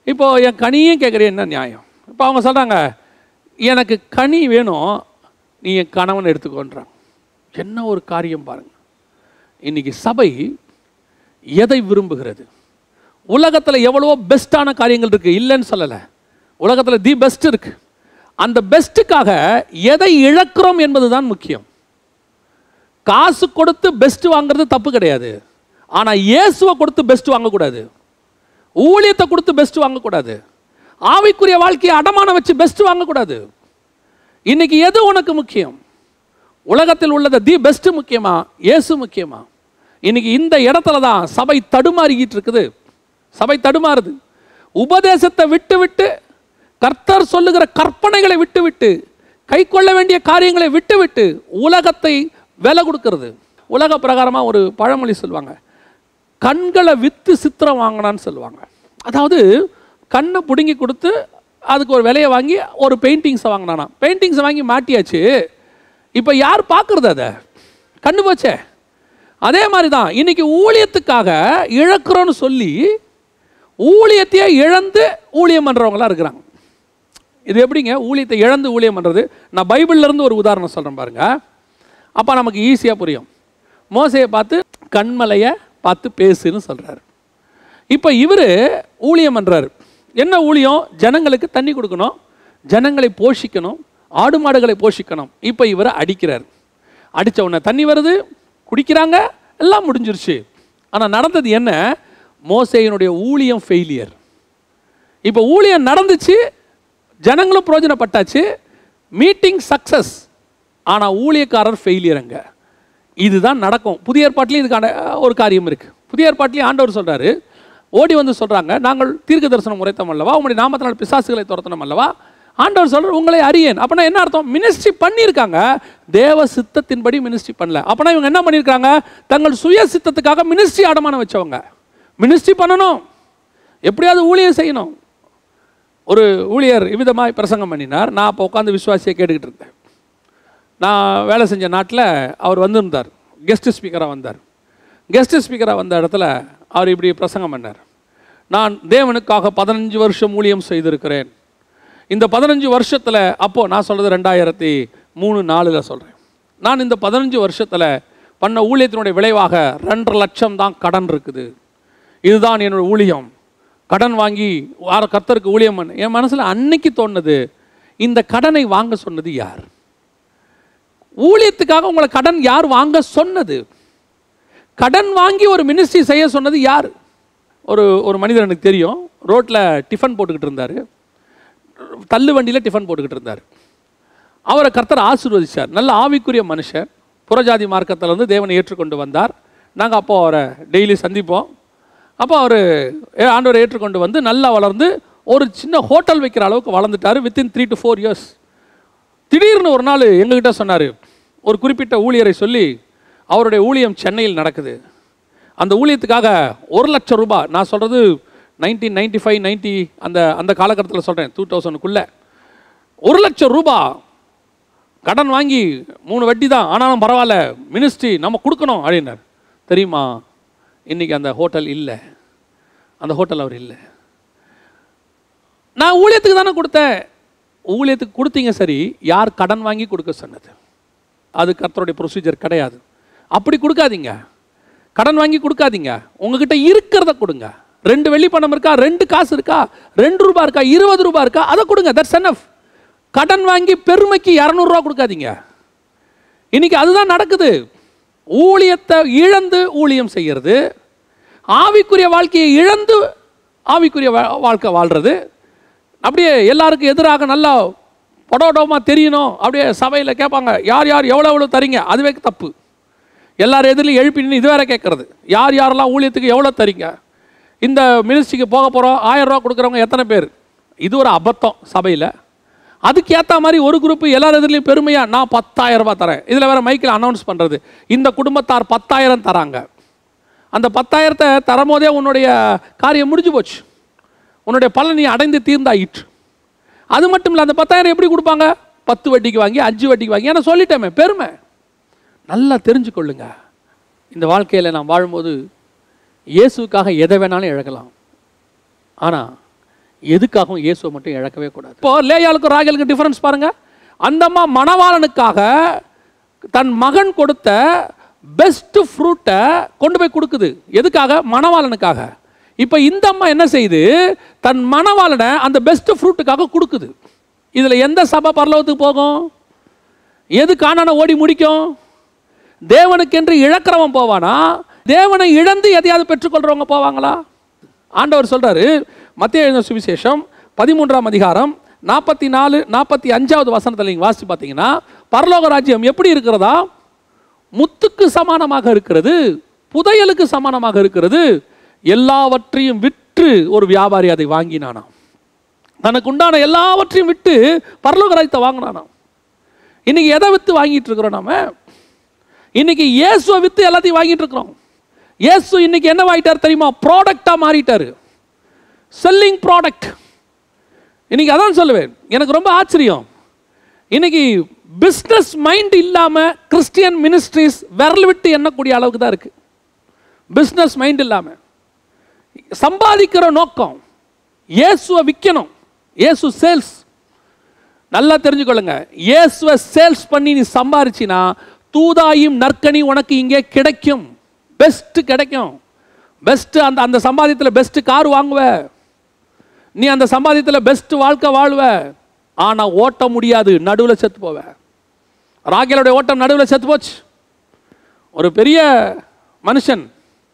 இப்போ என் கனியும் கேட்குறேன் என்ன நியாயம் இப்போ அவங்க சொல்கிறாங்க எனக்கு கனி வேணும் நீ என் கணவன் எடுத்துக்கோன்றாங்க என்ன ஒரு காரியம் பாருங்க இன்னைக்கு சபை எதை விரும்புகிறது உலகத்தில் எவ்வளவோ பெஸ்ட்டான காரியங்கள் இருக்குது இல்லைன்னு சொல்லலை உலகத்தில் தி பெஸ்ட் இருக்கு அந்த பெஸ்ட்டுக்காக எதை இழக்கிறோம் என்பது தான் முக்கியம் காசு கொடுத்து பெஸ்ட் வாங்குறது தப்பு கிடையாது ஆனால் இயேசுவை கொடுத்து பெஸ்ட் வாங்கக்கூடாது ஊழியத்தை கொடுத்து பெஸ்ட் வாங்கக்கூடாது ஆவிக்குரிய வாழ்க்கையை அடமானம் வச்சு பெஸ்ட் வாங்கக்கூடாது இன்னைக்கு எது உனக்கு முக்கியம் உலகத்தில் உள்ளது தி பெஸ்ட் முக்கியமா இயேசு முக்கியமா இன்னைக்கு இந்த இடத்துல தான் சபை தடுமாறிக்கிட்டு இருக்குது சபை தடுமாறுது உபதேசத்தை விட்டு விட்டு கர்த்தர் சொல்லுகிற கற்பனைகளை விட்டு விட்டு கை கொள்ள வேண்டிய காரியங்களை விட்டு விட்டு உலகத்தை விலை கொடுக்கிறது உலக பிரகாரமாக ஒரு பழமொழி சொல்லுவாங்க கண்களை விற்று சித்திரம் வாங்கினான்னு சொல்லுவாங்க அதாவது கண்ணை பிடுங்கி கொடுத்து அதுக்கு ஒரு விலையை வாங்கி ஒரு பெயிண்டிங்ஸை வாங்கினானா பெயிண்டிங்ஸை வாங்கி மாட்டியாச்சு இப்போ யார் பார்க்குறது அதை கண்ணு போச்சே அதே மாதிரி தான் இன்னைக்கு ஊழியத்துக்காக இழக்கிறோன்னு சொல்லி ஊழியத்தையே இழந்து ஊழியம் பண்ணுறவங்களாம் இருக்கிறாங்க இது எப்படிங்க ஊழியத்தை இழந்து ஊழியம் பண்ணுறது நான் பைபிள்ல இருந்து ஒரு உதாரணம் சொல்கிறேன் பாருங்க அப்போ நமக்கு ஈஸியாக புரியும் மோசையை பார்த்து கண்மலையை பார்த்து பேசுன்னு சொல்கிறாரு இப்போ இவர் ஊழியம் பண்ணுறாரு என்ன ஊழியம் ஜனங்களுக்கு தண்ணி கொடுக்கணும் ஜனங்களை போஷிக்கணும் ஆடு மாடுகளை போஷிக்கணும் இப்போ இவரை அடிக்கிறார் அடித்த உடனே தண்ணி வருது குடிக்கிறாங்க எல்லாம் முடிஞ்சிருச்சு ஆனால் நடந்தது என்ன மோசையினுடைய ஊழியம் ஃபெயிலியர் இப்போ ஊழியம் நடந்துச்சு ஜனங்களும் பிரயோஜனப்பட்டாச்சு மீட்டிங் சக்ஸஸ் ஆனால் ஊழியக்காரர் ஃபெயிலியர் அங்க இதுதான் நடக்கும் புதிய ஏற்பாட்டிலையும் இதுக்கான அஹ், ஒரு காரியம் இருக்குது புதிய ஏற்பாட்டிலையும் ஆண்டவர் சொல்றாரு ஓடி வந்து சொல்கிறாங்க நாங்கள் தீர்க்க தரிசனம் உரைத்தோம் அல்லவா உங்களுடைய நாமத்தினால் பிசாசுகளை துரத்தணும் அல்லவா ஆண்டவர் சொல்றார் உங்களை அறியேன் அப்பனா என்ன அர்த்தம் மினிஸ்ட்ரி பண்ணியிருக்காங்க தேவ சித்தத்தின்படி மினிஸ்ட்ரி பண்ணல அப்பனா இவங்க என்ன பண்ணியிருக்காங்க தங்கள் சுய சித்தத்துக்காக மினிஸ்ட்ரி அடமானம் வச்சவங்க மினிஸ்ட்ரி பண்ணணும் எப்படியாவது ஊழியம் செய்யணும் ஒரு ஊழியர் இவ்விதமாய் பிரசங்கம் பண்ணினார் நான் அப்போ உட்காந்து விசுவாசியை கேட்டுக்கிட்டு இருந்தேன் நான் வேலை செஞ்ச நாட்டில் அவர் வந்திருந்தார் கெஸ்ட் ஸ்பீக்கராக வந்தார் கெஸ்ட் ஸ்பீக்கராக வந்த இடத்துல அவர் இப்படி பிரசங்கம் பண்ணார் நான் தேவனுக்காக பதினஞ்சு வருஷம் ஊழியம் செய்திருக்கிறேன் இந்த பதினஞ்சு வருஷத்தில் அப்போது நான் சொல்கிறது ரெண்டாயிரத்தி மூணு நாலில் சொல்கிறேன் நான் இந்த பதினஞ்சு வருஷத்தில் பண்ண ஊழியத்தினுடைய விளைவாக ரெண்டரை லட்சம் தான் கடன் இருக்குது இதுதான் என்னோட ஊழியம் கடன் வாங்கி வார கர்த்தருக்கு ஊழியம் பண்ண என் மனசில் அன்னைக்கு தோணுது இந்த கடனை வாங்க சொன்னது யார் ஊழியத்துக்காக உங்களை கடன் யார் வாங்க சொன்னது கடன் வாங்கி ஒரு மினிஸ்ட்ரி செய்ய சொன்னது யார் ஒரு ஒரு மனிதர் எனக்கு தெரியும் ரோட்டில் டிஃபன் போட்டுக்கிட்டு இருந்தார் தள்ளு வண்டியில் டிஃபன் போட்டுக்கிட்டு இருந்தார் அவரை கர்த்தர் ஆசீர்வதிச்சார் நல்ல ஆவிக்குரிய மனுஷன் புறஜாதி மார்க்கத்தில் வந்து தேவனை ஏற்றுக்கொண்டு வந்தார் நாங்கள் அப்போ அவரை டெய்லி சந்திப்போம் அப்போ அவர் ஆண்டவரை ஏற்றுக்கொண்டு வந்து நல்லா வளர்ந்து ஒரு சின்ன ஹோட்டல் வைக்கிற அளவுக்கு வளர்ந்துட்டார் within three to four years திடீர்னு ஒரு நாள் எங்ககிட்ட சொன்னார் ஒரு குறிப்பிட்ட ஊழியரை சொல்லி அவருடைய ஊழியம் சென்னையில் நடக்குது அந்த ஊழியத்துக்காக ஒரு லட்சம் ரூபாய் நான் சொல்கிறது நைன்டீன் நைன்டி ஃபைவ் நைன்ட்டி அந்த அந்த காலகட்டத்தில் சொல்கிறேன் டூ தௌசண்ட்குள்ளே ஒரு லட்சம் ரூபாய் கடன் வாங்கி மூணு வட்டி தான் ஆனாலும் பரவாயில்ல மினிஸ்ட்ரி நம்ம கொடுக்கணும் அப்படின்னார் தெரியுமா இன்னைக்கு அந்த ஹோட்டல் இல்லை அந்த ஹோட்டல் அவர் இல்லை நான் ஊழியத்துக்கு தானே கொடுத்தேன் ஊழியத்துக்கு கொடுத்தீங்க சரி யார் கடன் வாங்கி கொடுக்க சொன்னது அது கர்த்தருடைய ப்ரொசீஜர் கிடையாது அப்படி கொடுக்காதீங்க கடன் வாங்கி கொடுக்காதீங்க உங்ககிட்ட இருக்கிறத கொடுங்க ரெண்டு வெள்ளி பணம் இருக்கா ரெண்டு காசு இருக்கா ரெண்டு ரூபா இருக்கா இருபது ரூபா இருக்கா அதை கொடுங்க தட்ஸ் enough கடன் வாங்கி பெருமைக்கு இரநூறுவா கொடுக்காதீங்க இன்னைக்கு அதுதான் நடக்குது ஊழியத்தை இழந்து ஊழியம் செய்யறது ஆவிக்குரிய வாழ்க்கையை இழந்து ஆவிக்குரிய வா- வாழ்க்கை வாழ்றது அப்படியே எல்லாருக்கும் எதிராக நல்லா படோடமாக தெரியணும் அப்படியே சபையில் கேட்பாங்க யார் யார் எவ்வளோ எவ்வளோ தரீங்க அதுவே தப்பு எல்லார் எதிரிலும் எழுப்பி நின்று இது வேற கேட்கறது யார் யாரெல்லாம் ஊழியத்துக்கு எவ்வளோ தரீங்க இந்த மினிஸ்ட்ரிக்கு போக போகிறோம் ஆயிரம் ரூபா கொடுக்குறவங்க எத்தனை பேர் இது ஒரு அபத்தம் சபையில் அதுக்கு ஏற்ற மாதிரி ஒரு குரூப் எல்லார் எதிரிலையும் பெருமையாக நான் பத்தாயிரம் ரூபாய் தரேன் இதில் வேற மைக்கில் அனௌன்ஸ் பண்ணுறது இந்த குடும்பத்தார் பத்தாயிரம் தராங்க அந்த பத்தாயிரத்தை தரும்போதே உன்னுடைய காரியம் முடிஞ்சு போச்சு உன்னுடைய பலன் நீ அடைந்து தீர்ந்தாயிற்று அது மட்டும் இல்லை அந்த பத்தாயிரம் எப்படி கொடுப்பாங்க பத்து வட்டிக்கு வாங்கி அஞ்சு வட்டிக்கு வாங்கி ஏன்னா சொல்லிட்டேமே பெருமை நல்லா தெரிஞ்சுக்கொள்ளுங்க இந்த வாழ்க்கையில் நாம் வாழும்போது இயேசுக்காக எதை வேணாலும் இழக்கலாம் ஆனால் எதுக்காகவும் இயேசுவை மட்டும் இழக்கவே கூடாது இப்போ லேயாளுக்கும் ராகேலுக்கும் டிஃபரன்ஸ் பாருங்க அந்த அம்மா மணவாளனுக்காக தன் மகன் கொடுத்த பெஸ்ட் ஃப்ரூட்டை கொண்டு போய் கொடுக்குது எதுக்காக மணவாளனுக்காக இப்போ இந்த அம்மா என்ன செய்யுது தன் மணவாளனை அந்த பெஸ்ட் ஃப்ரூட்டுக்காக கொடுக்குது இதில் எந்த சபை பரலோகத்துக்கு போகும் எது காணான ஓடி முடிக்கும் தேவனுக்கென்று இழக்கிறவன் போவானா தேவனை இழந்து எதையாவது பெற்றுக்கொள்றவங்க போவாங்களா ஆண்டவர் சொல்றாரு மத்திய எழுதின சுவிசேஷம் பதிமூன்றாம் அதிகாரம் நாற்பத்தி நாலு நாற்பத்தி அஞ்சாவது வசனத்தில் நீங்கள் வாசித்து பார்த்தீங்கன்னா பரலோக ராஜ்யம் எப்படி இருக்கிறதா முத்துக்கு சமானமாக இருக்கிறது புதையலுக்கு சமானமாக இருக்கிறது எல்லாவற்றையும் விற்று ஒரு வியாபாரி அதை வாங்கினானாம் தனக்கு உண்டான எல்லாவற்றையும் விட்டு பரலோக ராஜ்யத்தை வாங்கினானாம் இன்னைக்கு எதை வித்து வாங்கிட்டு இருக்கிறோம் நாம இன்னைக்கு இயேசுவை வித்து எல்லாத்தையும் வாங்கிட்டு இருக்கிறோம் இயேசு இன்னைக்கு என்ன வாங்கிட்டார் தெரியுமா ப்ராடக்டா மாறிட்டாரு செல்லிங் ப்ராடக்ட் இன்னைக்கு அதான் சொல்லுவேன் எனக்கு ரொம்ப ஆச்சரியம் இன்னைக்கு பிஸ்னஸ் மைண்ட் இல்லாம கிறிஸ்டியன் மினிஸ்ட்ரிஸ் விரல் விட்டு எண்ணக்கூடிய அளவுக்கு தான் இருக்கு பிஸ்னஸ் மைண்ட் இல்லாம சம்பாதிக்கிற நோக்கம் இயேசுவை விற்கணும் இயேசு சேல்ஸ் நல்லா தெரிஞ்சுக்கொள்ளுங்க இயேசுவை சேல்ஸ் பண்ணி நீ சம்பாரிச்சினா தூதாயும் நற்கனி உனக்கு இங்கே கிடைக்கும் பெஸ்ட் கிடைக்கும் பெஸ்ட் அந்த அந்த சம்பாதியத்தில் பெஸ்ட் கார் வாங்குவ நீ அந்த சம்பாதியத்தில் பெஸ்ட் வாழ்க்கை வாழ்வ ஆனா ஓட்ட முடியாது நடுவில் செத்து போவ ராகேலுடைய ஓட்டம் நடுவில் செத்து போச்சு ஒரு பெரிய மனுஷன்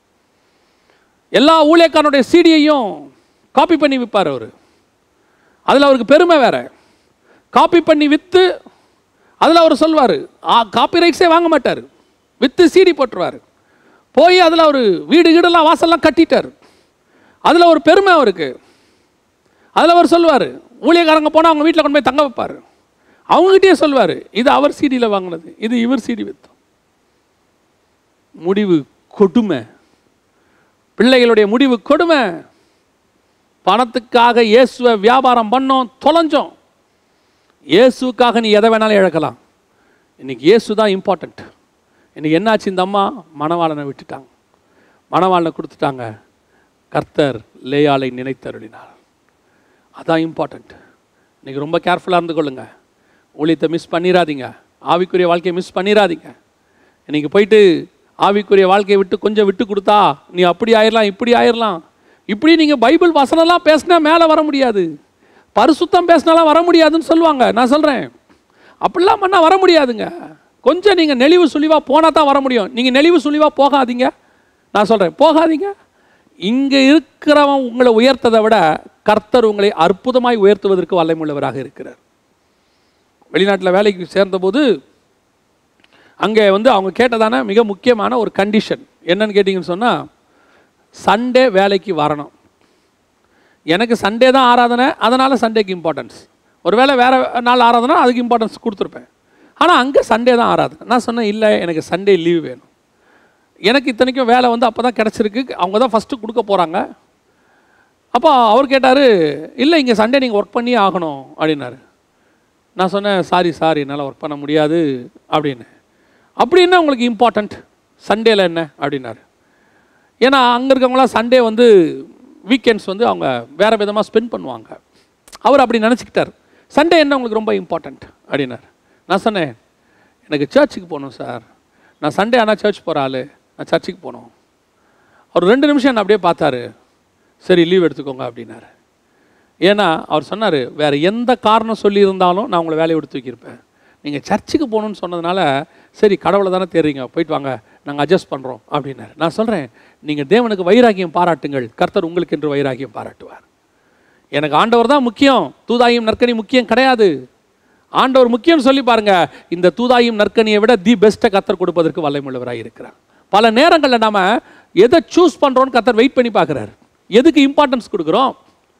எல்லா ஊழியக்காரனுடைய சீடியையும் காப்பி பண்ணி விற்பார் அவர் அதில் அவருக்கு பெருமை வேற காப்பி பண்ணி விற்று அதில் அவர் சொல்வார் காப்பி ரைட்ஸே வாங்க மாட்டார் விற்று சீடி போட்டுருவார் போய் அதில் அவர் வீடு வீடெல்லாம் வாசல்லாம் கட்டிட்டார் அதில் ஒரு பெருமை அவருக்கு அதில் அவர் சொல்வார் ஊழியக்காரங்க போனால் அவங்க வீட்டில் கொண்டு போய் தங்க வைப்பார் அவங்ககிட்டயே சொல்வார் இது அவர் சீடியில் வாங்கினது இது இவர் சீடி வித்தோம் முடிவு கொடுமை பிள்ளைகளுடைய முடிவு கொடுமை பணத்துக்காக இயேசுவை வியாபாரம் பண்ணோம் தொலைஞ்சோம் இயேசுக்காக நீ எதை வேணாலும் இழக்கலாம் இன்னைக்கு இயேசு தான் இம்பார்ட்டண்ட் இன்னைக்கு என்னாச்சு இந்த அம்மா மணவாளனை விட்டுட்டாங்க மணவாளனை கொடுத்துட்டாங்க கர்த்தர் லேயாலை நினைத்தருளினார் அதான் இம்பார்ட்டண்ட் இன்னைக்கு ரொம்ப கேர்ஃபுல்லாக இருந்து கொள்ளுங்க ஊழியத்தை மிஸ் பண்ணிடாதீங்க ஆவிக்குரிய வாழ்க்கையை மிஸ் பண்ணிடாதீங்க இன்னைக்கு போயிட்டு ஆவிக்குரிய வாழ்க்கையை விட்டு கொஞ்சம் விட்டு கொடுத்தா நீ அப்படி ஆயிரலாம் இப்படி ஆயிரலாம் இப்படி நீங்கள் பைபிள் வசனம்லாம் பேசினா மேலே வர முடியாது பரிசுத்தம் பேசினாலாம் வர முடியாதுன்னு சொல்லுவாங்க நான் சொல்கிறேன் அப்படிலாம் பண்ணால் வர முடியாதுங்க கொஞ்சம் நீங்கள் நெளிவு சுழிவாக போனால் தான் வர முடியும் நீங்கள் நெளிவு சுழிவாக போகாதீங்க நான் சொல்கிறேன் போகாதீங்க இங்கே இருக்கிறவன் உங்களை உயர்த்ததை விட கர்த்தர் உங்களை அற்புதமாய் உயர்த்துவதற்கு வல்லமுள்ளவராக இருக்கிறார் வெளிநாட்டில் வேலைக்கு சேர்ந்தபோது அங்கே வந்து அவங்க கேட்டதான மிக முக்கியமான ஒரு கண்டிஷன் என்னன்னு கேட்டிங்கன்னு சொன்னால் சண்டே வேலைக்கு வரணும் எனக்கு சண்டே தான் ஆராதனை அதனால் சண்டேக்கு இம்பார்ட்டன்ஸ் ஒருவேளை வேறு நாள் ஆராதனை அதுக்கு இம்பார்ட்டன்ஸ் கொடுத்துருப்பேன் ஆனால் அங்கே சண்டே தான் ஆராதனை நான் சொன்னேன் இல்லை எனக்கு சண்டே லீவ் வேணும் எனக்கு இத்தனைக்கும் வேலை வந்து அப்போ தான் கிடச்சிருக்கு அவங்க தான் ஃபஸ்ட்டு கொடுக்க போகிறாங்க அப்போ அவர் கேட்டார் இல்லை இங்கே சண்டே நீங்கள் ஒர்க் பண்ணியே ஆகணும் அப்படின்னாரு நான் சொன்னேன் சாரி சாரி என்னால் ஒர்க் பண்ண முடியாது அப்படின்னு அப்படி என்ன உங்களுக்கு இம்பார்ட்டண்ட் சண்டேல என்ன அப்படின்னாரு ஏன்னா அங்கே இருக்கவங்களாம் சண்டே வந்து வீக்கெண்ட்ஸ் வந்து அவங்க வேறு விதமாக ஸ்பெண்ட் பண்ணுவாங்க அவர் அப்படி நினச்சிக்கிட்டார் சண்டே என்ன உங்களுக்கு ரொம்ப இம்பார்ட்டண்ட் அப்படின்னாரு நான் சொன்னேன் எனக்கு சர்ச்சுக்கு போகணும் சார் நான் சண்டே ஆனால் சர்ச் போகிற ஆள் நான் சர்ச்சுக்கு போகணும் அவர் ரெண்டு நிமிஷம் என்ன அப்படியே பார்த்தாரு சரி லீவ் எடுத்துக்கோங்க அப்படின்னாரு ஏன்னா அவர் சொன்னார் வேறு எந்த காரணம் சொல்லியிருந்தாலும் நான் உங்களை வேலையை விட்டு தூக்கியிருப்பேன் நீங்கள் சர்ச்சுக்கு போகணுன்னு சொன்னதுனால சரி கடவுளை தானே தேடுறீங்க போயிட்டு வாங்க நாங்கள் அட்ஜஸ்ட் பண்ணுறோம் அப்படின்னாரு நான் சொல்கிறேன் நீங்கள் தேவனுக்கு வைராக்கியம் பாராட்டுங்கள் கர்த்தர் உங்களுக்கு என்று வைராக்கியம் பாராட்டுவார் எனக்கு ஆண்டவர் தான் முக்கியம் தூதாயும் நற்கனி முக்கியம் கிடையாது ஆண்டவர் முக்கியம் சொல்லி பாருங்க இந்த தூதாயும் நற்கனியை விட தி பெஸ்ட்டை கத்தர் கொடுப்பதற்கு வல்லமுள்ளவராக இருக்கிறார் பல நேரங்களில் நாம எதை சூஸ் பண்ணுறோன்னு கத்தர் வெயிட் பண்ணி பார்க்குறாரு எதுக்கு இம்பார்ட்டன்ஸ் கொடுக்குறோம்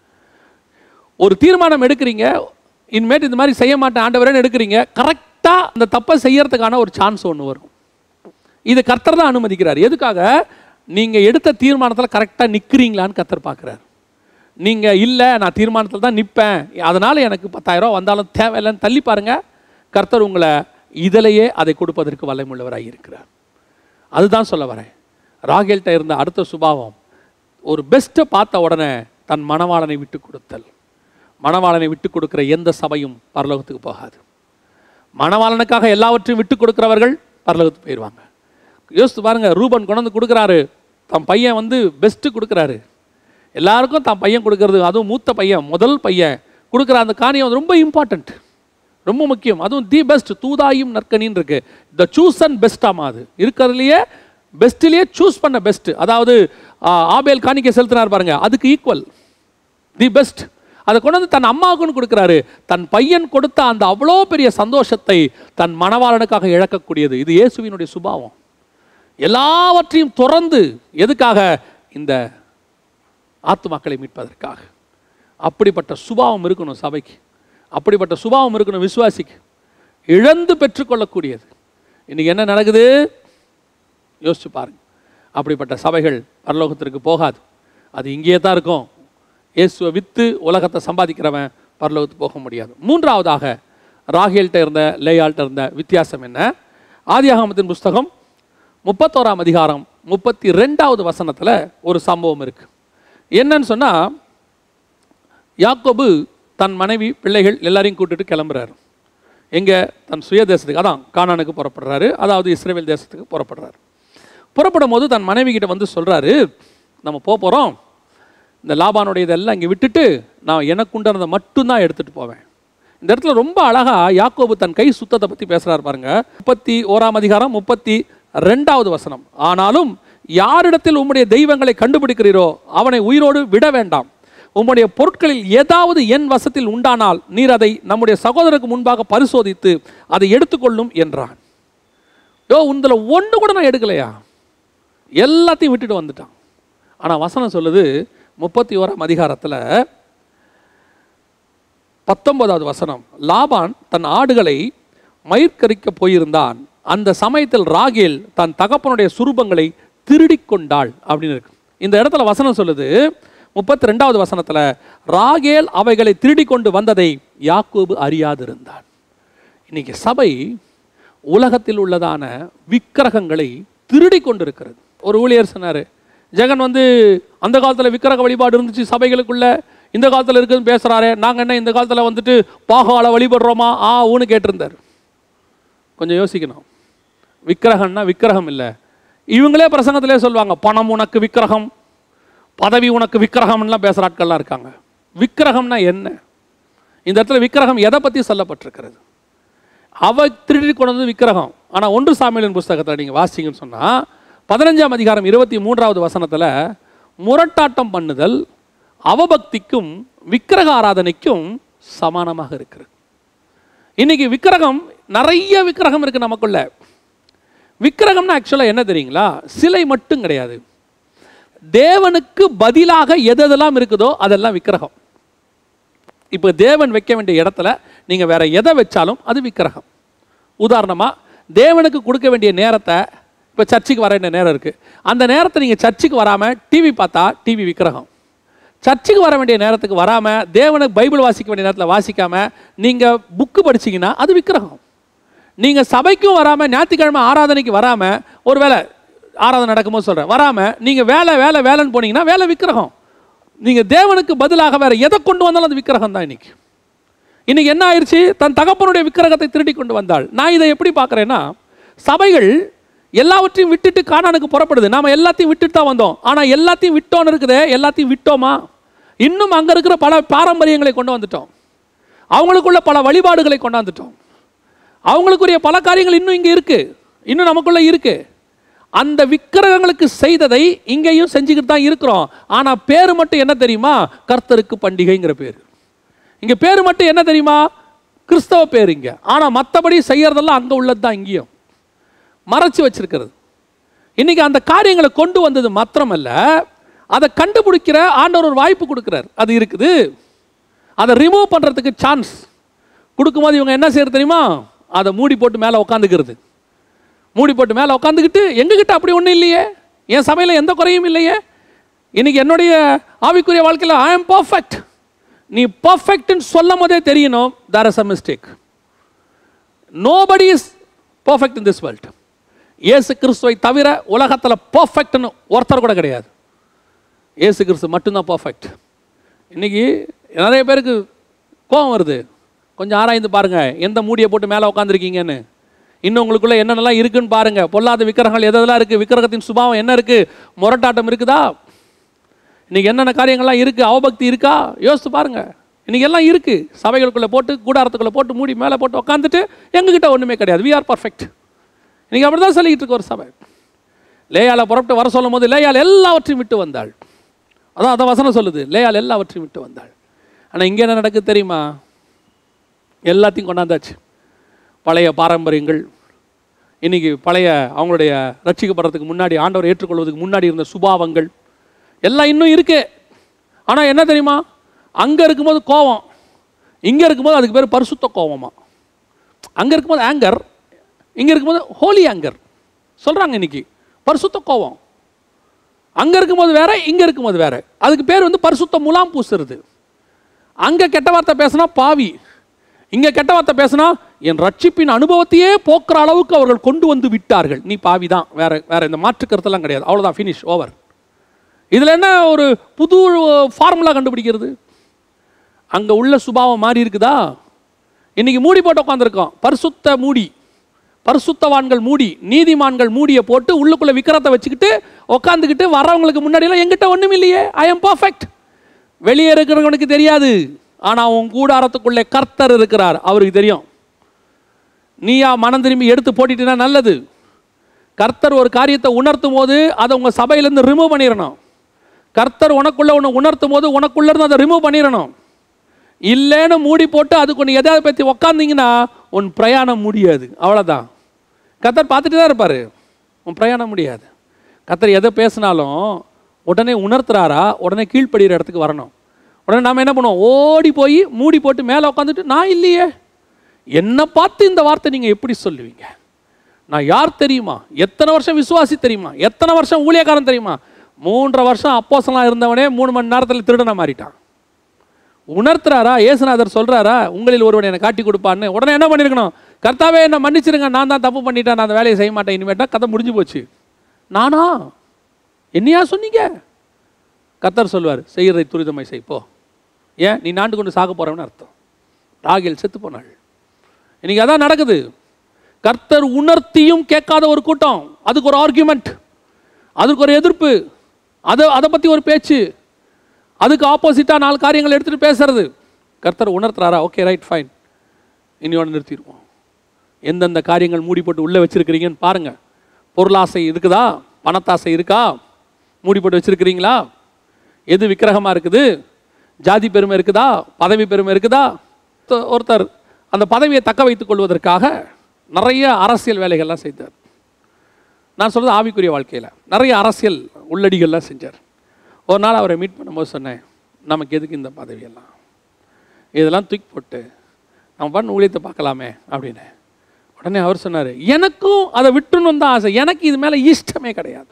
ஒரு தீர்மானம் எடுக்கிறீங்க இனிமேட்டு இந்த மாதிரி செய்ய மாட்டேன் ஆண்டவரேன்னு எடுக்கிறீங்க கரெக்டாக அந்த தப்பை செய்யறதுக்கான ஒரு சான்ஸ் ஒன்று வரும் இது கர்த்தர் தான் அனுமதிக்கிறார் எதுக்காக நீங்கள் எடுத்த தீர்மானத்தில் கரெக்டாக நிற்கிறீங்களான்னு கர்த்தர் பார்க்குறாரு நீங்கள் இல்லை நான் தீர்மானத்தில் தான் நிற்பேன் அதனால் எனக்கு பத்தாயிரம் வந்தாலும் தேவையில்லைன்னு தள்ளி பாருங்க கர்த்தர் உங்களை இதிலேயே அதை கொடுப்பதற்கு வல்லமுள்ளவராக இருக்கிறார் அதுதான் சொல்ல வரேன் ராகேல்கிட்ட இருந்த அடுத்த சுபாவம் ஒரு பெஸ்ட்டை பார்த்த உடனே தன் மணவாளனை விட்டு கொடுத்தல் மணவாளனை விட்டு கொடுக்கிற எந்த சபையும் பரலோகத்துக்கு போகாது மணவாளனுக்காக எல்லாவற்றையும் விட்டு கொடுக்கிறவர்கள் பரலோகத்துக்கு போயிடுவாங்க யோசித்து பாருங்க ரூபன் கொண்டு வந்து கொடுக்குறாரு தன் பையன் வந்து பெஸ்ட்டு கொடுக்குறாரு எல்லாருக்கும் தான் பையன் கொடுக்கறது அதுவும் மூத்த பையன் முதல் பையன் கொடுக்குற அந்த காரியம் வந்து ரொம்ப இம்பார்ட்டண்ட் ரொம்ப முக்கியம் அதுவும் தி பெஸ்ட் தூதாயும் நற்கனின்னு இருக்கு த சூஸ் அண்ட் பெஸ்டாமா அது இருக்கிறதுலையே பெஸ்ட்லேயே சூஸ் பண்ண பெஸ்ட் அதாவது ஆ, ஆபேல் காணிக்கை செலுத்தினார் பாருங்க அதுக்கு ஈக்குவல் தி பெஸ்ட் அதை கொண்டு வந்து தன் அம்மாவுக்குன்னு கொடுக்குறாரு தன் பையன் கொடுத்த அந்த அவ்வளோ பெரிய சந்தோஷத்தை தன் மணவாளனுக்காக இழக்கக்கூடியது இது இயேசுவினுடைய சுபாவம் எல்லாவற்றையும் துறந்து எதுக்காக இந்த ஆத்துமாக்களை மீட்பதற்காக அப்படிப்பட்ட சுபாவம் இருக்கணும் சபைக்கு அப்படிப்பட்ட சுபாவம் இருக்கணும் விசுவாசிக்கு இழந்து பெற்றுக்கொள்ளக்கூடியது இன்னைக்கு என்ன நடக்குது யோசிச்சு பாருங்க அப்படிப்பட்ட சபைகள் பரலோகத்திற்கு போகாது அது இங்கேயே தான் இருக்கும் இயேசுவை விற்று உலகத்தை சம்பாதிக்கிறவன் பரலோகத்துக்கு போக முடியாது மூன்றாவதாக ராகேல்கிட்ட இருந்த லேயால்கிட்ட இருந்த வித்தியாசம் என்ன ஆதியாகமத்தின் புஸ்தகம் முப்பத்தோராம் அதிகாரம் முப்பத்தி ரெண்டாவது வசனத்தில் ஒரு சம்பவம் இருக்கு என்னன்னு சொன்னால் யாக்கோபு தன் மனைவி பிள்ளைகள் எல்லாரையும் கூட்டிட்டு கிளம்புறாரு எங்கே தன் சுய தேசத்துக்கு அதான் கானானுக்கு புறப்படுறாரு அதாவது இஸ்ரேல் தேசத்துக்கு புறப்படுறாரு புறப்படும் போது தன் மனைவி கிட்ட வந்து சொல்கிறாரு நம்ம போக போகிறோம் இந்த லாபானுடைய இதெல்லாம் இங்கே விட்டுட்டு நான் எனக்கு உண்டானதை மட்டும்தான் எடுத்துகிட்டு போவேன் இந்த இடத்துல ரொம்ப அழகா யாக்கோபு தன் கை சுத்தத்தை பற்றி பேசுகிறார் பாருங்க முப்பத்தி ஓராம் அதிகாரம் முப்பத்தி ரெண்டாவது வசனம் ஆனாலும் யாரிடத்தில் உம்முடைய தெய்வங்களை கண்டுபிடிக்கிறீரோ அவனை உயிரோடு விட வேண்டாம் உம்முடைய பொருட்களில் ஏதாவது என் வசத்தில் உண்டானால் நீர் அதை நம்முடைய சகோதரருக்கு முன்பாக பரிசோதித்து அதை எடுத்துக்கொள்ளும் என்றான் யோ உந்தில் ஒன்று கூட நான் எடுக்கலையா எல்லாத்தையும் விட்டுட்டு வந்துட்டான் ஆனால் வசனம் சொல்லுது முப்பத்தி ஓராம் அதிகாரத்தில் பத்தொன்பதாவது வசனம் லாபான் தன் ஆடுகளை மயிர்கரிக்க போயிருந்தான் அந்த சமயத்தில் ராகேல் தன் தகப்பனுடைய சுரூபங்களை திருடிக் கொண்டாள் அப்படின்னு இருக்கு இந்த இடத்துல வசனம் சொல்லுது முப்பத்தி ரெண்டாவது வசனத்தில் ராகேல் அவைகளை திருடிக் கொண்டு வந்ததை யாக்கோபு அறியாதிருந்தான் இன்னைக்கு சபை உலகத்தில் உள்ளதான விக்கிரகங்களை திருடி கொண்டிருக்கிறது ஒரு ஊழியர் சொன்னார் ஜெகன் வந்து அந்த காலத்தில் விக்கிரக வழிபாடு இருந்துச்சு சபைகளுக்குள்ள இந்த காலத்தில் இருக்குதுன்னு பேசுகிறாரே நாங்கள் என்ன இந்த காலத்தில் வந்துட்டு பாகால வழிபடுறோமா ஆ ஊன்னு கேட்டிருந்தார் கொஞ்சம் யோசிக்கணும் விக்கிரகம்னா விக்கிரகம் இல்லை இவங்களே பிரசங்கத்திலே சொல்லுவாங்க பணம் உனக்கு விக்கிரகம் பதவி உனக்கு விக்கிரகம்லாம் பேசுகிற ஆட்கள்லாம் இருக்காங்க விக்கிரகம்னா என்ன இந்த இடத்துல விக்கிரகம் எதை பற்றி சொல்லப்பட்டிருக்கிறது அவ திருடி கொண்டு வந்து விக்கிரகம் ஆனால் ஒன்று சாமியலின் புஸ்தகத்தில் நீங்கள் வாசிங்கன்னு சொன்னால் பதினஞ்சாம் அதிகாரம் இருபத்தி மூன்றாவது வசனத்தில் முரட்டாட்டம் பண்ணுதல் அவபக்திக்கும் விக்கிரக ஆராதனைக்கும் சமானமாக இருக்கிறது இன்னைக்கு விக்கிரகம் நிறைய விக்கிரகம் இருக்கு நமக்குள்ள விக்கிரகம்னா ஆக்சுவலாக என்ன தெரியுங்களா சிலை மட்டும் கிடையாது தேவனுக்கு பதிலாக எது எதெல்லாம் இருக்குதோ அதெல்லாம் விக்கிரகம் இப்போ தேவன் வைக்க வேண்டிய இடத்துல நீங்கள் வேற எதை வச்சாலும் அது விக்கிரகம் உதாரணமாக தேவனுக்கு கொடுக்க வேண்டிய நேரத்தை இப்போ சர்ச்சுக்கு வர வேண்டிய நேரம் இருக்குது அந்த நேரத்தை நீங்கள் சர்ச்சுக்கு வராமல் டிவி பார்த்தா டிவி விக்கிரகம் சர்ச்சுக்கு வர வேண்டிய நேரத்துக்கு வராமல் தேவனுக்கு பைபிள் வாசிக்க வேண்டிய நேரத்தில் வாசிக்காமல் நீங்கள் புக்கு படிச்சீங்கன்னா அது விக்கிரகம் நீங்கள் சபைக்கும் வராமல் ஞாயிற்றுக்கிழமை ஆராதனைக்கு வராமல் ஒரு வேளை ஆராதனை நடக்கும்போது சொல்கிறேன் வராமல் நீங்கள் வேலை வேலை வேலைன்னு போனீங்கன்னா வேலை விக்கிரகம் நீங்கள் தேவனுக்கு பதிலாக வேற எதை கொண்டு வந்தாலும் அது விக்கிரகம் தான் இன்னைக்கு இன்னைக்கு என்ன ஆயிடுச்சு தன் தகப்பனுடைய விக்கிரகத்தை திருடி கொண்டு வந்தாள் நான் இதை எப்படி பார்க்குறேன்னா சபைகள் எல்லாவற்றையும் விட்டுட்டு கானானுக்கு புறப்படுது நாம எல்லாத்தையும் விட்டுட்டு தான் வந்தோம் ஆனால் எல்லாத்தையும் விட்டோன்னு இருக்குதே எல்லாத்தையும் விட்டோமா இன்னும் அங்கே இருக்கிற பல பாரம்பரியங்களை கொண்டு வந்துட்டோம் அவங்களுக்குள்ள பல வழிபாடுகளை கொண்டாந்துட்டோம் அவங்களுக்குரிய பல காரியங்கள் இன்னும் இங்கே இருக்கு இன்னும் நமக்குள்ள இருக்கு அந்த விக்கிரகங்களுக்கு செய்ததை இங்கேயும் செஞ்சுக்கிட்டு தான் இருக்கிறோம் ஆனால் பேர் மட்டும் என்ன தெரியுமா கர்த்தருக்கு பண்டிகைங்கிற பேர் இங்க பேர் மட்டும் என்ன தெரியுமா கிறிஸ்தவ பேர் இங்க ஆனால் மற்றபடி செய்யறதெல்லாம் அங்கே உள்ளது தான் இங்கேயும் மறைச்சு வச்சிருக்கிறது இன்னைக்கு அந்த காரியங்களை கொண்டு வந்தது மாத்திரமல்ல அதை கண்டுபிடிக்கிற ஆண்டவர் ஒரு வாய்ப்பு கொடுக்குறார் அது இருக்குது அதை ரிமூவ் பண்ணுறதுக்கு சான்ஸ் கொடுக்கும்போது இவங்க என்ன செய்யறது தெரியுமா அதை மூடி போட்டு மேலே உட்காந்துக்கிறது மூடி போட்டு மேலே உட்காந்துக்கிட்டு எங்ககிட்ட அப்படி ஒன்றும் இல்லையே என் சபையில் எந்த குறையும் இல்லையே இன்னைக்கு என்னுடைய ஆவிக்குரிய வாழ்க்கையில் ஐ எம் பர்ஃபெக்ட் நீ பர்ஃபெக்ட்னு சொல்லும் போதே தெரியணும் there is a mistake nobody is perfect in this world இயேசு கிறிஸ்துவை தவிர உலகத்தில் பர்ஃபெக்ட்னு ஒருத்தர் கூட கிடையாது இயேசு கிறிஸ்து மட்டும்தான் பர்ஃபெக்ட் இன்னைக்கு நிறைய பேருக்கு கோவம் வருது கொஞ்சம் ஆராய்ந்து பாருங்க எந்த மூடியை போட்டு மேலே உட்காந்துருக்கீங்கன்னு இன்னும் உங்களுக்குள்ள என்னென்னலாம் இருக்குன்னு பாருங்க பொல்லாத விக்கிரகங்கள் எதெல்லாம் இருக்கு விக்கிரகத்தின் சுபாவம் என்ன இருக்கு முரட்டாட்டம் இருக்குதா இன்னைக்கு என்னென்ன காரியங்கள்லாம் இருக்கு அவபக்தி இருக்கா யோசித்து பாருங்க இன்னைக்கு எல்லாம் இருக்கு சபைகளுக்குள்ள போட்டு கூடாரத்துக்குள்ள போட்டு மூடி மேலே போட்டு உட்காந்துட்டு எங்ககிட்ட ஒண்ணுமே கிடையாது வி ஆர் பர்ஃபெக்ட் இன்னைக்கு அப்படி தான் சொல்லிக்கிட்டு இருக்கு ஒரு சபை லேயால புறப்பட்டு வர சொல்லும் போது லேயால் எல்லாவற்றையும் விட்டு வந்தாள் அதான் அதான் வசனம் சொல்லுது லேயால் எல்லாவற்றையும் விட்டு வந்தாள் ஆனா இங்க என்ன நடக்குது தெரியுமா எல்லாத்தையும் கொண்டாந்தாச்சு பழைய பாரம்பரியங்கள் இன்னைக்கு பழைய அவங்களுடைய ரட்சிக்கப்படுறதுக்கு முன்னாடி ஆண்டவர் ஏற்றுக்கொள்வதற்கு முன்னாடி இருந்த சுபாவங்கள் எல்லாம் இன்னும் இருக்கு ஆனா என்ன தெரியுமா அங்க இருக்கும்போது கோவம் இங்க இருக்கும்போது அதுக்கு பேர் பரிசுத்த கோவமா அங்க இருக்கும்போது ஆங்கர் இங்க இருக்கும்போது ஹோலி ஆங்கர் சொல்றாங்க இன்னைக்கு பரிசுத்த கோவம் அங்க இருக்கும்போது வேற இங்க இருக்கும்போது வேற அதுக்கு பேர் வந்து பரிசுத்த முலாம் பூசுறது அங்க கெட்ட வார்த்தை பேசினா பாவி இங்க கெட்ட வார்த்தை பேசினா என் ரட்சிப்பின் அனுபவத்தையே போக்குற அளவுக்கு அவர்கள் கொண்டு வந்து விட்டார்கள் நீ பாவி தான் வேற வேற இந்த மாற்று கருத்தெல்லாம் கிடையாது அவ்வளவுதான் ஃபினிஷ் ஓவர் இதுல என்ன ஒரு புது ஃபார்முலா கண்டுபிடிக்கிறது அங்க உள்ள சுபாவம் மாறி இருக்குதா இன்னைக்கு மூடி போட்டு உட்காந்துருக்கோம் பரிசுத்த மூடி பரிசுத்தவான்கள் மூடி நீதிமான்கள் மூடியை போட்டு உள்ளுக்குள்ள விக்கிரத்தை வச்சுக்கிட்டு உட்காந்துக்கிட்டு வர்றவங்களுக்கு முன்னாடியெல்லாம் எங்கிட்ட ஒண்ணும் இல்லையே ஐ எம் பர்ஃபெக்ட் வெளியே இருக்கிறவனுக்கு தெரியாது ஆனா உன் கூடாரத்துக்குள்ளே கர்த்தர் இருக்கிறார் அவருக்கு தெரியும் நீயா மனம் திரும்பி எடுத்து போட்டுட்டீன்னா நல்லது கர்த்தர் ஒரு காரியத்தை உணர்த்தும் போது அதை உங்க சபையிலேருந்து ரிமூவ் பண்ணிடணும் கர்த்தர் உனக்குள்ள ஒன்று உணர்த்தும் போது உனக்குள்ள இருந்து அதை ரிமூவ் பண்ணிடணும் இல்லைன்னு மூடி போட்டு அதுக்கு ஒன்று எதாவது பற்றி உக்காந்தீங்கன்னா உன் பிரயாணம் முடியாது அவ்வளோதான் கர்த்தர் பார்த்துட்டு தான் இருப்பார் உன் பிரயாணம் முடியாது கர்த்தர் எதை பேசினாலும் உடனே உணர்த்துறாரா உடனே கீழ்ப்படுகிற இடத்துக்கு வரணும் உடனே நாம என்ன பண்ணுவோம் ஓடி போய் மூடி போட்டு மேலே உட்காந்துட்டு நான் இல்லையே என்னை பார்த்து இந்த வார்த்தை நீங்கள் எப்படி சொல்லுவீங்க நான் யார் தெரியுமா எத்தனை வருஷம் விசுவாசி தெரியுமா எத்தனை வருஷம் ஊழியக்காரன் தெரியுமா மூன்றரை வருஷம் அப்போசலாம் இருந்தவனே மூணு மணி நேரத்தில் திருடனை மாறிட்டான் உணர்த்துறாரா ஏசுநாதர் சொல்றாரா உங்களில் ஒருவன் என்னை காட்டி கொடுப்பான்னு உடனே என்ன பண்ணிருக்கணும் கர்த்தாவே என்ன மன்னிச்சிருங்க நான் தான் தப்பு பண்ணிட்டேன் நான் அந்த வேலையை செய்ய மாட்டேன் இனிமேட்டா கதை முடிஞ்சு போச்சு நானா என்னையா சொன்னீங்க கர்த்தர் சொல்வார் செய்கிறதை துரிதமாய் செய் போ ஏன் நீ நாண்டு கொண்டு சாக போறவன்னு அர்த்தம் ராகில் செத்து போனாள் இன்னைக்கு அதான் நடக்குது கர்த்தர் உணர்த்தியும் கேட்காத ஒரு கூட்டம் அதுக்கு ஒரு ஆர்கியூமெண்ட் அதுக்கு ஒரு எதிர்ப்பு அதை அதை பற்றி ஒரு பேச்சு அதுக்கு ஆப்போசிட்டாக நாலு காரியங்கள் எடுத்துகிட்டு பேசுறது கர்த்தர் உணர்த்துறாரா ஓகே ரைட் ஃபைன் இனியோட நிறுத்திடுவோம் எந்தெந்த காரியங்கள் மூடி போட்டு உள்ளே வச்சிருக்கிறீங்கன்னு பாருங்க பொருளாசை இருக்குதா பணத்தாசை இருக்கா மூடி போட்டு வச்சிருக்கிறீங்களா எது விக்கிரகமாக இருக்குது ஜாதி பெருமை இருக்குதா பதவி பெருமை இருக்குதா ஒருத்த- ஒருத்தர் அந்த பதவியை தக்க வைத்துக் கொள்வதற்காக நிறைய அரசியல் வேலைகள்லாம் செய்தார் நான் சொல்றது ஆவிக்குரிய வாழ்க்கையில் நிறைய அரசியல் உள்ளடிகள்லாம் செஞ்சார் ஒரு நாள் அவரை மீட் பண்ணும்போது சொன்னேன் நமக்கு எதுக்கு இந்த பதவியெல்லாம் இதெல்லாம் தூக்கி போட்டு நம்ம பண்ண ஊழியத்தை பார்க்கலாமே அப்படின்னு உடனே அவர் சொன்னார் எனக்கும் அதை விட்டுணும் தான் ஆசை எனக்கு இது மேலே இஷ்டமே கிடையாது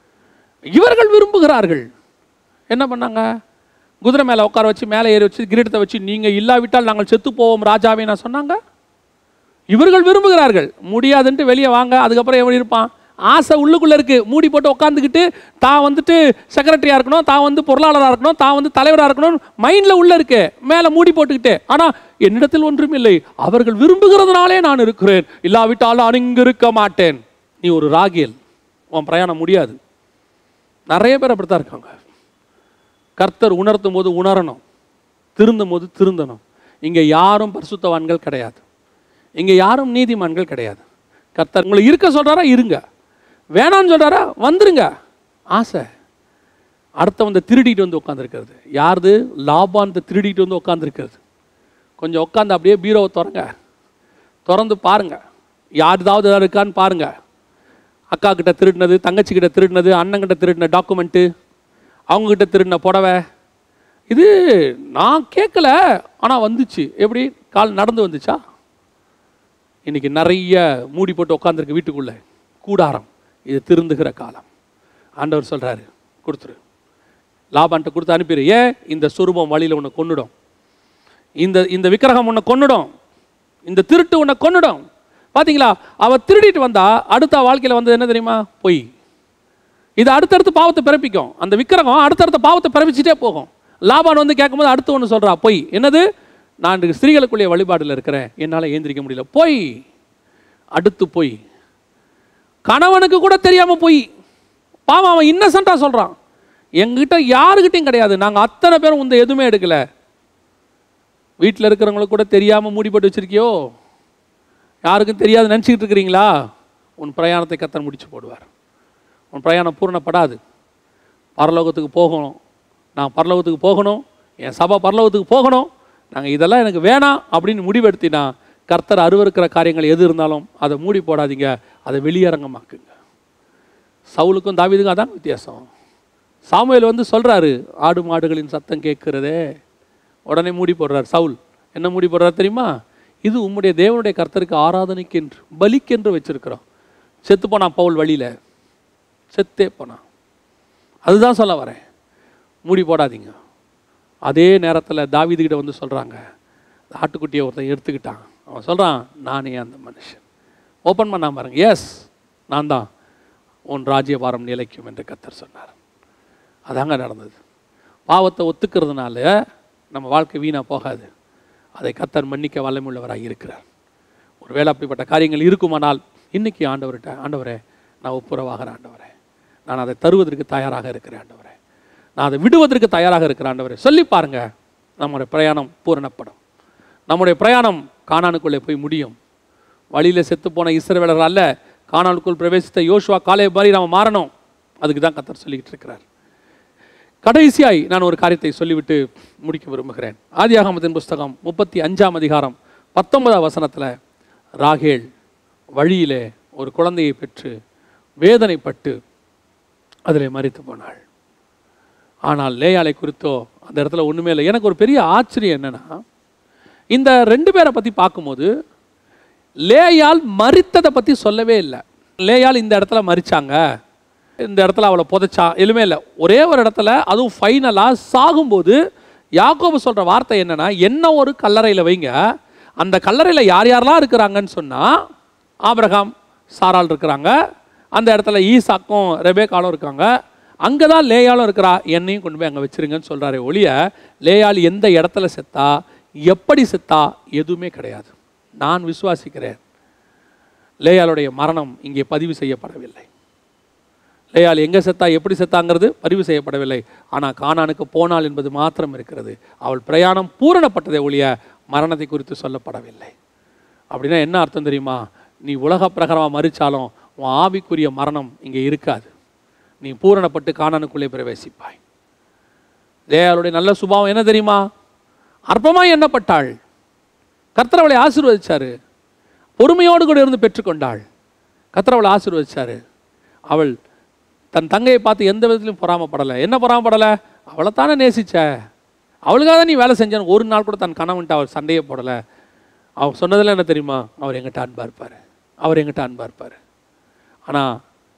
இவர்கள் விரும்புகிறார்கள் என்ன பண்ணாங்க குதிரை மேலே உட்கார வச்சு மேலே ஏறி வச்சு கிரீடத்தை வச்சு நீங்கள் இல்லாவிட்டால் நாங்கள் செத்து போவோம் ராஜாவே நான் சொன்னாங்க இவர்கள் விரும்புகிறார்கள் முடியாதுன்ட்டு வெளியே வாங்க அதுக்கப்புறம் எப்படி இருப்பான் ஆசை உள்ளுக்குள்ள இருக்கு மூடி போட்டு உட்காந்துக்கிட்டு தான் வந்துட்டு செக்ரட்டரியா இருக்கணும் தான் வந்து பொருளாளராக இருக்கணும் தான் வந்து தலைவராக இருக்கணும் மைண்ட்ல உள்ள இருக்கு மேலே மூடி போட்டுக்கிட்டு ஆனா என்னிடத்தில் ஒன்றும் இல்லை அவர்கள் விரும்புகிறதுனாலே நான் இருக்கிறேன் இல்லாவிட்டால் நான் இங்கு இருக்க மாட்டேன் நீ ஒரு ராகியல் உன் பிரயாணம் முடியாது நிறைய பேர் அப்படித்தான் இருக்காங்க கர்த்தர் உணர்த்தும் போது உணரணும் திருந்தும் போது திருந்தணும் இங்க யாரும் பரிசுத்தவான்கள் கிடையாது இங்க யாரும் நீதிமான்கள் கிடையாது கர்த்தர் உங்களை இருக்க சொல்றாரா இருங்க வேணான்னு சொல்றாரா வந்துருங்க ஆசை அடுத்தவன் திருடிட்டு வந்து உட்காந்துருக்கிறது யாருது லாபான் திருடிட்டு வந்து உட்காந்துருக்கிறது கொஞ்சம் உட்காந்து அப்படியே பீரோவை திறங்க திறந்து பாருங்க யாருதாவது ஏதாவது இருக்கான்னு பாருங்க அக்கா கிட்ட திருடினது தங்கச்சி கிட்ட திருடினது அண்ணன் கிட்ட திருடின டாக்குமெண்ட்டு அவங்க கிட்ட திருடின புடவை இது நான் கேட்கல ஆனால் வந்துச்சு எப்படி கால் நடந்து வந்துச்சா இன்னைக்கு நிறைய மூடி போட்டு உட்காந்துருக்கு வீட்டுக்குள்ள கூடாரம் இது திருந்துகிற காலம் ஆண்டவர் சொல்றாரு கொடுத்துரு லாபான்ட்ட கொடுத்து அனுப்பிடு ஏன் இந்த சுரூபம் வழியில் உன்னை கொன்னுடும் இந்த இந்த விக்கிரகம் உன்னை கொன்னுடும் இந்த திருட்டு உன்னை கொன்னுடும் பாத்தீங்களா அவ திருடிட்டு வந்தா அடுத்த வாழ்க்கையில வந்தது என்ன தெரியுமா பொய் இது அடுத்தடுத்து பாவத்தை பிறப்பிக்கும் அந்த விக்கிரகம் அடுத்தடுத்த பாவத்தை பிறப்பிச்சுட்டே போகும் லாபான் வந்து கேட்கும்போது அடுத்து ஒன்று சொல்றா பொய் என்னது நான் இன்றைக்கு ஸ்திரீகளுக்குள்ளே வழிபாடில் இருக்கிறேன் என்னால் ஏந்திரிக்க முடியல போய் அடுத்து போய் கணவனுக்கு கூட தெரியாம போய் பாவம் அவன் இன்னசென்ட்டாக சொல்றான் எங்ககிட்ட யாருக்கிட்டையும் கிடையாது நாங்க அத்தனை பேரும் இந்த எதுவுமே எடுக்கல வீட்டில் இருக்கிறவங்களுக்கு கூட தெரியாம மூடி போட்டு வச்சிருக்கியோ யாருக்கும் தெரியாது நினச்சிக்கிட்டு இருக்கிறீங்களா உன் பிரயாணத்தை கத்தர் முடிச்சு போடுவார் உன் பிரயாணம் பூரணப்படாது பரலோகத்துக்கு போகணும் நான் பரலோகத்துக்கு போகணும் என் சபை பரலோகத்துக்கு போகணும் நாங்கள் இதெல்லாம் எனக்கு வேணாம் அப்படின்னு முடிவெடுத்தினா கர்த்தர் அருவருக்கிற காரியங்கள் எது இருந்தாலும் அதை மூடி போடாதீங்க அதை வெளியரங்கமாக்குங்க சவுலுக்கும் தாவீதுக்கும் அதான் வித்தியாசம் சாமுவேல் வந்து சொல்றாரு ஆடு மாடுகளின் சத்தம் கேட்கிறதே உடனே மூடி போடுறார் சவுல் என்ன மூடி போடுறார் தெரியுமா இது உம்முடைய தேவனுடைய கர்த்தருக்கு ஆராதனைக்கென்று பலிக்கென்று வச்சிருக்கிறோம் செத்து போனான் பவுல் வழியில செத்தே போனான் அதுதான் சொல்ல வரேன் மூடி போடாதீங்க அதே நேரத்தில் தாவீதுகிட்ட வந்து சொல்கிறாங்க ஆட்டுக்குட்டியை ஒருத்தன் எடுத்துக்கிட்டான் அவன் சொல்கிறான் நானே அந்த மனுஷன் ஓப்பன் பண்ணாம பாருங்க எஸ் நான் தான் உன் ராஜ்யபாரம் நிலைக்கும் என்று கத்தர் சொன்னார் அதாங்க நடந்தது பாவத்தை ஒத்துக்கிறதுனால நம்ம வாழ்க்கை வீணாக போகாது அதை கத்தர் மன்னிக்க வல்லமுள்ளவராக இருக்கிறார் ஒருவேளை அப்படிப்பட்ட காரியங்கள் இருக்குமானால் இன்னைக்கு ஆண்டவர்கிட்ட ஆண்டவரே நான் ஒப்புரவாகிற ஆண்டவரே நான் அதை தருவதற்கு தயாராக இருக்கிறேன் ஆண்டவரே நான் அதை விடுவதற்கு தயாராக இருக்கிறேன் ஆண்டவரே சொல்லி பாருங்க நம்முடைய பிரயாணம் பூரணப்படும் நம்முடைய பிரயாணம் கானானுக்குள்ளே போய் முடியும் வழியில் செத்து போன இஸ்ரவேலர் அல்ல கானானுக்குள் பிரவேசித்த யோசுவா காலை மாதிரி நம்ம மாறணும் அதுக்கு தான் கத்தர் சொல்லிக்கிட்டு இருக்கிறார் கடைசியாய் நான் ஒரு காரியத்தை சொல்லிவிட்டு முடிக்க விரும்புகிறேன் ஆதியாகமத்தின் புஸ்தகம் முப்பத்தி அஞ்சாம் அதிகாரம் பத்தொன்பதாம் வசனத்தில் ராகேல் வழியிலே ஒரு குழந்தையை பெற்று வேதனைப்பட்டு அதிலே மறித்து போனாள் ஆனால் லேயாலை குறித்தோ அந்த இடத்துல ஒன்றுமே இல்லை எனக்கு ஒரு பெரிய ஆச்சரியம் என்னன்னா இந்த ரெண்டு பேரை பற்றி பார்க்கும்போது லேயால் மறித்ததை பற்றி சொல்லவே இல்லை லேயால் இந்த இடத்துல மறிச்சாங்க இந்த இடத்துல அவளை புதைச்சா எதுவுமே இல்லை ஒரே ஒரு இடத்துல அதுவும் ஃபைனலாக சாகும்போது யாக்கோபு சொல்கிற வார்த்தை என்னன்னா என்ன ஒரு கல்லறையில் வைங்க அந்த கல்லறையில் யார் யாரெல்லாம் இருக்கிறாங்கன்னு சொன்னால் ஆபிரகாம் சாரால் இருக்கிறாங்க அந்த இடத்துல ஈசாக்கும் ரெபேக்காலும் இருக்காங்க அங்கே தான் லேயாலும் இருக்கிறா என்னையும் கொண்டு போய் அங்கே வச்சிருங்கன்னு சொல்கிறாரே ஒழிய லேயால் எந்த இடத்துல செத்தா எப்படி செத்தா எதுவுமே கிடையாது நான் விசுவாசிக்கிறேன் லேயாளுடைய மரணம் இங்கே பதிவு செய்யப்படவில்லை லேயால் எங்கே செத்தா எப்படி செத்தாங்கிறது பதிவு செய்யப்படவில்லை ஆனால் கானானுக்கு போனாள் என்பது மாத்திரம் இருக்கிறது அவள் பிரயாணம் பூரணப்பட்டதை ஒழிய மரணத்தை குறித்து சொல்லப்படவில்லை அப்படின்னா என்ன அர்த்தம் தெரியுமா நீ உலக பிரகாரமாக மறிச்சாலும் உன் ஆவிக்குரிய மரணம் இங்கே இருக்காது நீ பூரணப்பட்டு கானானுக்குள்ளே பிரவேசிப்பாய் லேயாளுடைய நல்ல சுபாவம் என்ன தெரியுமா அற்பமாய் எண்ணப்பட்டாள் கர்த்தர் அவளை ஆசீர்வதிச்சாரு பொறுமையோடு கூட இருந்து பெற்றுக்கொண்டாள் கர்த்தர் அவளை ஆசீர்வதிச்சாரு அவள் தன் தங்கையை பார்த்து எந்த விதத்திலும் பொறாமப்படலை என்ன பொறாமப்படலை அவளை தானே நேசிச்ச அவளுக்காக தான் நீ வேலை செஞ்சான் ஒரு நாள் கூட தன் கணவன்ட்டு அவர் சண்டையே போடலை அவர் சொன்னதில் என்ன தெரியுமா அவர் எங்கிட்ட அன்பா இருப்பார் அவர் எங்கிட்ட அன்பா இருப்பார் ஆனால்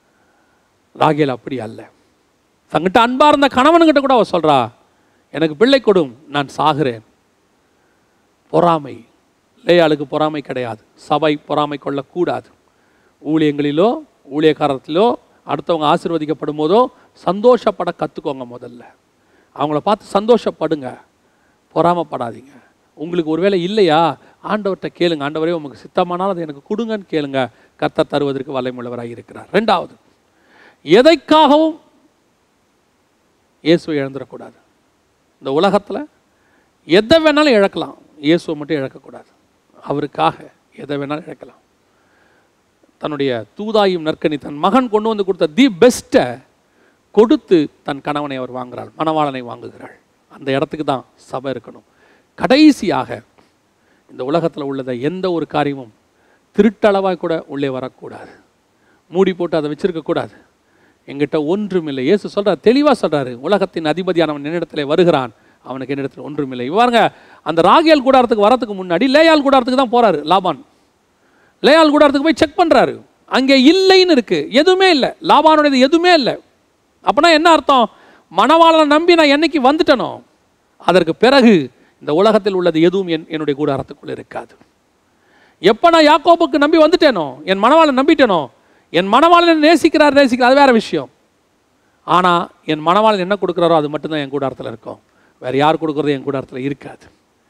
ராகேல் அப்படி அல்ல தங்கிட்ட அன்பா இருந்த கணவனுங்கிட்ட கூட அவ சொல்றா எனக்கு பிள்ளை கொடும் நான் சாகிறேன் பொறாமை லேயாளுக்கு பொறாமை கிடையாது சபை பொறாமை கொள்ளக்கூடாது ஊழியங்களிலோ ஊழியக்காரத்திலோ அடுத்தவங்க ஆசீர்வதிக்கப்படும் போதோ சந்தோஷப்பட கற்றுக்கோங்க முதல்ல அவங்கள பார்த்து சந்தோஷப்படுங்க பொறாமப்படாதீங்க உங்களுக்கு ஒருவேளை இல்லையா ஆண்டவர்கிட்ட கேளுங்க ஆண்டவரே உங்களுக்கு சித்தமானால் அதை எனக்கு கொடுங்கன்னு கேளுங்க கர்த்தர் தருவதற்கு வல்லமுள்ளவராக இருக்கிறார் ரெண்டாவது எதைக்காகவும் இயேசுவை இழந்துடக்கூடாது இந்த உலகத்தில் எதை வேணாலும் இழக்கலாம் இயேசுவை மட்டும் இழக்கக்கூடாது அவருக்காக எதை வேணாலும் இழக்கலாம் தன்னுடைய தூதாயும் நற்கனி தன் மகன் கொண்டு வந்து கொடுத்த தி பெஸ்ட்டை கொடுத்து தன் கணவனை அவர் வாங்குறாள் மணவாளனை வாங்குகிறாள் அந்த இடத்துக்கு தான் சபை இருக்கணும் கடைசியாக இந்த உலகத்தில் உள்ளதை எந்த ஒரு காரியமும் திருட்டளவாய் கூட உள்ளே வரக்கூடாது மூடி போட்டு அதை வச்சிருக்கக்கூடாது எங்கிட்ட ஒன்றுமில்லை இயேசு சொல்றார் தெளிவாக சொல்றாரு உலகத்தின் அதிபதியானவன் என்னிடத்தில் வருகிறான் அவனுக்கு என்னிடத்தில் ஒன்றுமில்லை பாருங்க அந்த ராகியல் கூடாரத்துக்கு வரதுக்கு முன்னாடி லேயால் கூடாரத்துக்கு தான் போறாரு லாபான் லேயால் கூடாரத்துக்கு போய் செக் பண்றாரு அங்கே இல்லைன்னு இருக்கு எதுவுமே இல்லை லாபானுடையது எதுவுமே இல்லை அப்பனா என்ன அர்த்தம் மணவாளனை நம்பி நான் என்னைக்கு வந்துட்டனோ அதற்கு பிறகு இந்த உலகத்தில் உள்ளது எதுவும் என் என்னுடைய கூடாரத்துக்குள்ள இருக்காது எப்போ நான் யாக்கோபுக்கு நம்பி வந்துட்டேனோ என் மணவாளன் நம்பிட்டேனோ என் மணவாளன் நேசிக்கிறார் நேசிக்கிறார் அது வேற விஷயம் ஆனால் என் மணவாளன் என்ன கொடுக்குறாரோ அது மட்டும்தான் என் கூடாரத்தில் இருக்கும் வேற யார் கொடுக்குறது என் கூடாரத்தில் இருக்காது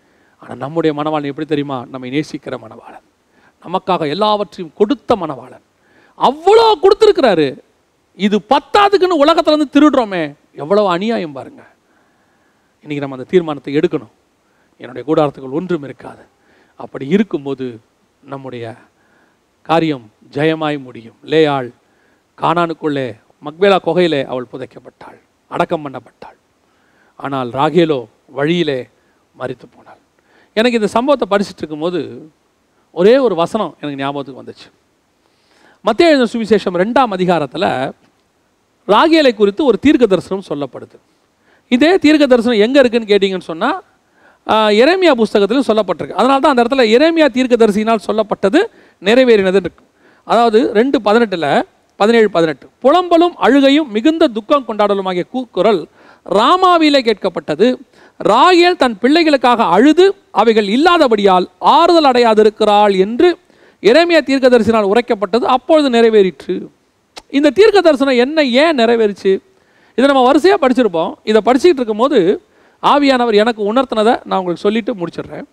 ஆனால் நம்முடைய மணவாளன் எப்படி தெரியுமா நம்மை நேசிக்கிற மணவாளன் நமக்காக எல்லாவற்றையும் கொடுத்த மணவாளன் அவ்வளோ கொடுத்துருக்கிறாரு இது பத்தாதுக்குன்னு உலகத்துல இருந்து திருடுறோமே எவ்வளவு அநியாயம் பாருங்க இன்னைக்கு நம்ம அந்த தீர்மானத்தை எடுக்கணும் என்னுடைய கூடாரத்துக்குள் ஒன்றும் இருக்காது அப்படி இருக்கும்போது நம்முடைய காரியம் ஜெயமாய் முடியும் லேயாள் கானானுக்குள்ளே மக்பேலா குகையிலே அவள் புதைக்கப்பட்டாள் அடக்கம் பண்ணப்பட்டாள் ஆனால் ராகேலோ வழியிலே மரித்து போனாள் எனக்கு இந்த சம்பவத்தை படிச்சுட்டு இருக்கும்போது ஒரே ஒரு வசனம் எனக்கு ஞாபகத்துக்கு வந்துச்சு மத்திய எழுதின சுவிசேஷம் ரெண்டாம் அதிகாரத்தில் ராகேலை குறித்து ஒரு தீர்க்க தரிசனம் சொல்லப்படுது இதே தீர்க்க தரிசனம் எங்கே இருக்குன்னு கேட்டிங்கன்னு சொன்னால் எரேமியா புஸ்தகத்திலும் சொல்லப்பட்டிருக்கு அதனால தான் அந்த இடத்துல எரேமியா தீர்க்க தரிசினால் சொல்லப்பட்டது நிறைவேறினது இருக்கு அதாவது ரெண்டு பதினெட்டில் பதினேழு பதினெட்டு புலம்பலும் அழுகையும் மிகுந்த துக்கம் கொண்டாடலுமாகிய கூக்குரல் ராமாவிலே கேட்கப்பட்டது ராகேல் தன் பிள்ளைகளுக்காக அழுது அவைகள் இல்லாதபடியால் ஆறுதல் அடையாதிருக்கிறாள் என்று எரேமியா தீர்க்க தரிசனால் உரைக்கப்பட்டது அப்பொழுது நிறைவேறிற்று இந்த தீர்க்க தரிசனம் என்ன ஏன் நிறைவேறிச்சு இதை நம்ம வரிசையாக படிச்சிருப்போம் இதை படிச்சுட்டு இருக்கும்போது ஆவியானவர் எனக்கு உணர்த்தினதை நான் உங்களுக்கு சொல்லிட்டு முடிச்சிடுறேன்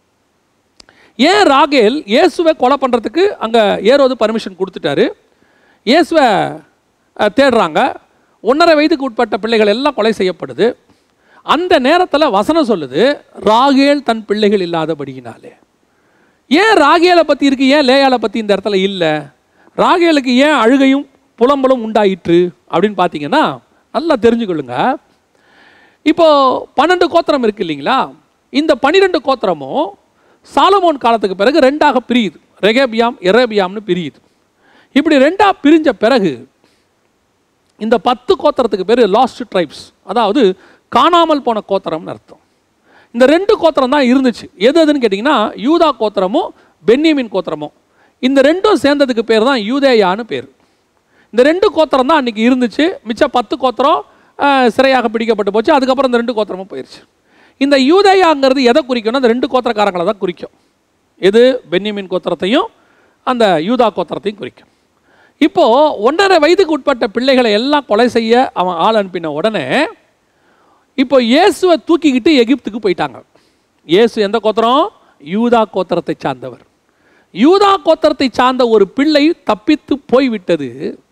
ஏன் ராகேல் இயேசுவை கொலை பண்ணுறதுக்கு அங்கே ஏரோது பர்மிஷன் கொடுத்துட்டாரு இயேசுவை அஹ், தேடுறாங்க ஒன்றரை வயதுக்கு உட்பட்ட பிள்ளைகள் எல்லாம் கொலை செய்யப்படுது அந்த நேரத்தில் வசனம் சொல்லுது ராகேல் தன் பிள்ளைகள் இல்லாதபடியினாலே ஏன் ராகேலை பற்றி இருக்கு ஏன் லேயாலை பற்றி இந்த இடத்துல இல்லை ராகேலுக்கு ஏன் அழுகையும் புலம்பலும் உண்டாயிற்று அப்படின்னு பார்த்தீங்கன்னா நல்லா தெரிஞ்சுக்கொள்ளுங்க இப்போ பன்னெண்டு கோத்திரம் இருக்கு இல்லைங்களா இந்த பன்னிரெண்டு கோத்திரமும் சாலமோன் காலத்துக்கு பிறகு ரெண்டாக பிரியுது ரெகேபியாம் எரேபியாம்னு பிரியுது இப்படி ரெண்டா பிரிஞ்ச பிறகு இந்த பத்து கோத்திரத்துக்கு பேர் லாஸ்ட் ட்ரைப்ஸ் அதாவது காணாமல் போன கோத்திரம்னு அர்த்தம் இந்த ரெண்டு கோத்திரம் தான் இருந்துச்சு எது எதுன்னு கேட்டிங்கன்னா யூதா கோத்திரமும் பென்னியமின் கோத்திரமும் இந்த ரெண்டும் சேர்ந்ததுக்கு பேர் தான் யூதேயான்னு பேர் இந்த ரெண்டு கோத்திரம் தான் அன்றைக்கி இருந்துச்சு மிச்சம் பத்து கோத்திரம் அஹ், சிறையாக பிடிக்கப்பட்டு போச்சு அதுக்கப்புறம் இந்த ரெண்டு கோத்திரமும் போயிடுச்சு இந்த யூதேயாங்கிறது எதை குறிக்கும்னா அந்த ரெண்டு கோத்திரக்காரங்களை தான் குறிக்கும் எது பென்னியமின் கோத்திரத்தையும் அந்த யூதா கோத்திரத்தையும் குறிக்கும் இப்போ ஒன்றரை வயதுக்கு உட்பட்ட பிள்ளைகளை எல்லாம் கொலை செய்ய அவன் ஆள் அனுப்பின உடனே இப்போ இயேசுவை தூக்கிக்கிட்டு எகிப்துக்கு போயிட்டாங்க இயேசு எந்த கோத்திரம் யூதா கோத்திரத்தை சார்ந்தவர் யூதா கோத்திரத்தை சார்ந்த ஒரு பிள்ளை தப்பித்து போய்விட்டது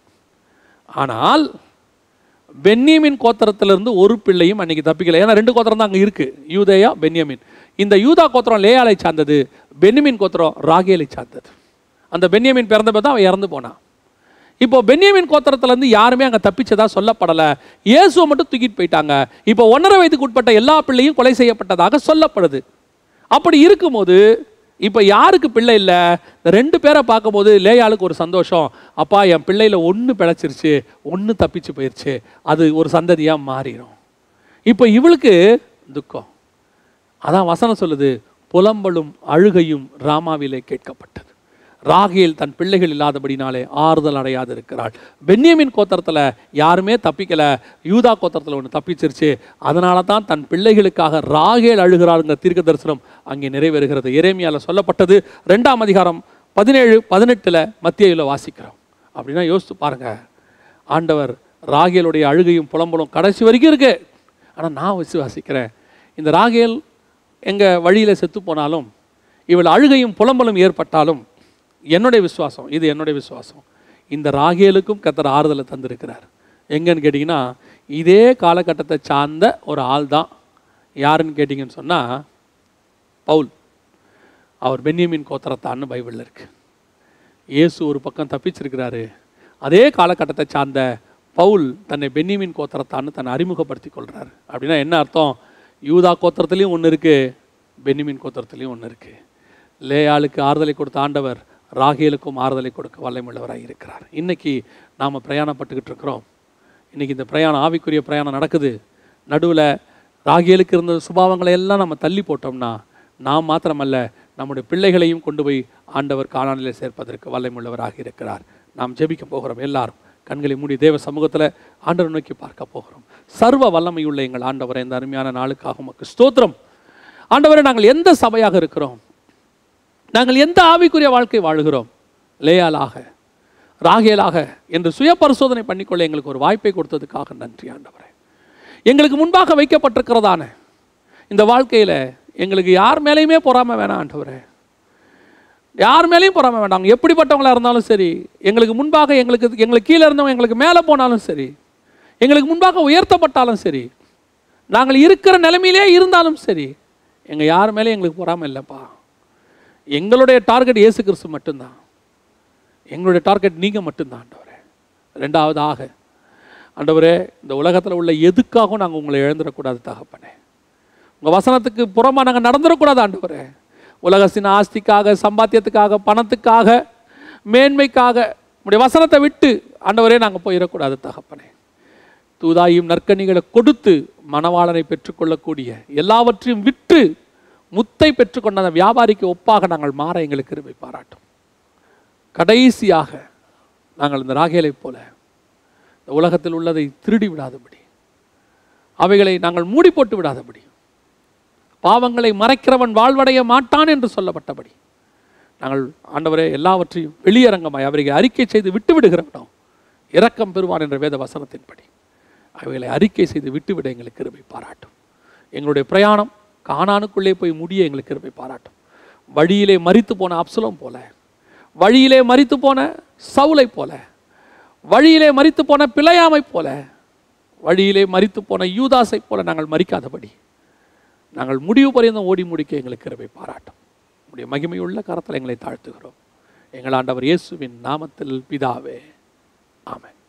ஆனால் பென்னியமின் கோத்திரத்திலிருந்து ஒரு பிள்ளையும் அன்னைக்கு தப்பிக்கல ஏன்னா ரெண்டு கோத்திரம் தான் அங்கே இருக்கு யூதேயா பென்யமின் இந்த யூதா கோத்திரம் லேயாலை சார்ந்தது பென்னிமின் கோத்திரம் ராகேலை சார்ந்தது அந்த பென்யமின் பிறந்த தான் அவன் இறந்து போனான் இப்போ பென்யமின் கோத்திரத்திலேருந்து யாருமே அங்கே தப்பிச்சதா சொல்லப்படலை இயேசுவை மட்டும் தூக்கிட்டு போயிட்டாங்க இப்போ ஒன்றரை வயதுக்கு உட்பட்ட எல்லா பிள்ளையும் கொலை செய்யப்பட்டதாக சொல்லப்படுது அப்படி இருக்கும்போது இப்போ யாருக்கு பிள்ளை இல்லை இந்த ரெண்டு பேரை பார்க்கும்போது லேயாளுக்கு ஒரு சந்தோஷம் அப்பா என் பிள்ளையில ஒன்று பிழைச்சிருச்சு ஒன்று தப்பிச்சு போயிடுச்சு அது ஒரு சந்ததியாக மாறிடும் இப்போ இவளுக்கு துக்கம் அதான் வசனம் சொல்லுது புலம்பலும் அழுகையும் ராமாவிலே கேட்கப்பட்டது ராகேல் தன் பிள்ளைகள் இல்லாதபடினாலே ஆறுதல் அடையாது இருக்கிறாள் பென்யமின் கோத்திரத்தில் யாருமே தப்பிக்கல யூதா கோத்திரத்தில் ஒன்று தப்பிச்சிருச்சு அதனால தான் தன் பிள்ளைகளுக்காக ராகேல் அழுகிறாருங்கிற தீர்க்க தரிசனம் அங்கே நிறைவேறுகிறது எரேமியால சொல்லப்பட்டது ரெண்டாம் அதிகாரம் பதினேழு பதினெட்டில் மத்தியில வாசிக்கிறோம் அப்படின்னா யோசித்து பாருங்க ஆண்டவர் ராகேலுடைய அழுகையும் புலம்பலும் கடைசி வரைக்கும் இருக்கு ஆனால் நான் விசுவாசிக்கிறேன் இந்த ராகேல் எங்கள் வழியில் செத்து போனாலும் இவள் அழுகையும் புலம்பலும் ஏற்பட்டாலும் என்னுடைய விசுவாசம் இது என்னுடைய விசுவாசம் இந்த ராகேலுக்கும் கத்தர் ஆறுதலை தந்திருக்கிறார் எங்கன்னு கேட்டிங்கன்னா இதே காலகட்டத்தை சார்ந்த ஒரு ஆள் தான் யாருன்னு கேட்டிங்கன்னு சொன்னால் பவுல் அவர் பென்யமின் கோத்திரத்தான்னு பைபிளில் இருக்கு இயேசு ஒரு பக்கம் தப்பிச்சிருக்கிறாரு அதே காலகட்டத்தை சார்ந்த பவுல் தன்னை பென்னிமின் கோத்திரத்தான்னு தன்னை அறிமுகப்படுத்தி கொள்கிறார் அப்படின்னா என்ன அர்த்தம் யூதா கோத்திரத்துலேயும் ஒன்று இருக்குது பென்னிமின் கோத்திரத்துலேயும் ஒன்று இருக்குது லேயாளுக்கு ஆறுதலை கொடுத்த ஆண்டவர் ராகேலுக்கும் ஆறுதலை கொடுக்க வல்லமுள்ளவராக இருக்கிறார் இன்னைக்கு நாம் பிரயாணப்பட்டுக்கிட்டு இருக்கிறோம் இன்னைக்கு இந்த பிரயாணம் ஆவிக்குரிய பிரயாணம் நடக்குது நடுவில் ராகேலுக்கு இருந்த சுபாவங்களை எல்லாம் நம்ம தள்ளி போட்டோம்னா நாம் மாத்திரமல்ல நம்முடைய பிள்ளைகளையும் கொண்டு போய் ஆண்டவர் காணானிலே சேர்ப்பதற்கு வல்லமுள்ளவராக இருக்கிறார் நாம் ஜெபிக்க போகிறோம் எல்லாரும் கண்களை மூடி தேவ சமூகத்தில் ஆண்டவர் நோக்கி பார்க்க போகிறோம் சர்வ வல்லமையுள்ள எங்கள் ஆண்டவரை இந்த அருமையான நாளுக்காக உமக்கு ஸ்தோத்திரம் ஆண்டவரை நாங்கள் எந்த சபையாக இருக்கிறோம் நாங்கள் எந்த ஆவிக்குரிய வாழ்க்கை வாழுகிறோம் லேயாலாக ராகேலாக என்று சுய பரிசோதனை பண்ணிக்கொள்ள எங்களுக்கு ஒரு வாய்ப்பை கொடுத்ததுக்காக நன்றி ஆண்டவரே எங்களுக்கு முன்பாக வைக்கப்பட்டிருக்கிறதான இந்த வாழ்க்கையில் எங்களுக்கு யார் மேலேயுமே பொறாமை வேணாம் ஆண்டவரே யார் மேலேயும் பொறாமை வேண்டாம் எப்படிப்பட்டவங்களா இருந்தாலும் சரி எங்களுக்கு முன்பாக எங்களுக்கு எங்களுக்கு கீழே இருந்தவங்க எங்களுக்கு மேலே போனாலும் சரி எங்களுக்கு முன்பாக உயர்த்தப்பட்டாலும் சரி நாங்கள் இருக்கிற நிலைமையிலே இருந்தாலும் சரி எங்கள் யார் மேலேயும் எங்களுக்கு பொறாமை இல்லைப்பா எங்களுடைய டார்கெட் இயேசு கிறிஸ்து மட்டும்தான் எங்களுடைய டார்கெட் நீங்கள் மட்டும்தான் ஆண்டவரே ரெண்டாவதாக ஆண்டவரே இந்த உலகத்தில் உள்ள எதுக்காகவும் நாங்கள் உங்களை இழந்துடக்கூடாது தகப்பனே உங்கள் வசனத்துக்கு புறமா நாங்கள் நடந்துடக்கூடாது ஆண்டவரே உலகத்தின் ஆஸ்திக்காக சம்பாத்தியத்துக்காக பணத்துக்காக மேன்மைக்காக உடைய வசனத்தை விட்டு ஆண்டவரே நாங்கள் போயிடக்கூடாது தகப்பனே தூதாயும் நற்கனிகளை கொடுத்து மணவாளனை பெற்றுக்கொள்ளக்கூடிய எல்லாவற்றையும் விற்று முத்தை பெற்றுக்கொண்ட அந்த வியாபாரிக்கு ஒப்பாக நாங்கள் மாற எங்களுக்கு கிருபை பாராட்டும் கடைசியாக நாங்கள் இந்த ராகேலைப் போல இந்த உலகத்தில் உள்ளதை திருடி விடாதபடி அவைகளை நாங்கள் மூடி போட்டு விடாதபடி பாவங்களை மறைக்கிறவன் வாழ்வடைய மாட்டான் என்று சொல்லப்பட்டபடி நாங்கள் ஆண்டவரே எல்லாவற்றையும் வெளியரங்கமாய் அவரை அறிக்கை செய்து விட்டு விடுகிறவனோ இரக்கம் பெறுவான் என்ற வேத வசனத்தின்படி அவைகளை அறிக்கை செய்து விட்டுவிட எங்களுக்கு கிருபை பாராட்டும் எங்களுடைய பிரயாணம் கானானுக்குள்ளே போய் முடிய எங்களுக்கு கிருபை பாராட்டும் வழியிலே மரித்து போன அப்சலம் போல வழியிலே மரித்து போன சவுலை போல வழியிலே மரித்து போன பிழையாமை போல வழியிலே மரித்து போன யூதாசை போல நாங்கள் மறிக்காதபடி நாங்கள் முடிவு பரியந்தம் ஓடி முடிக்க எங்களுக்கு கிருபை பாராட்டும் உடைய மகிமையுள்ள கரத்தில் எங்களை தாழ்த்துகிறோம் எங்கள் ஆண்டவர் இயேசுவின் நாமத்தில் பிதாவே ஆமென்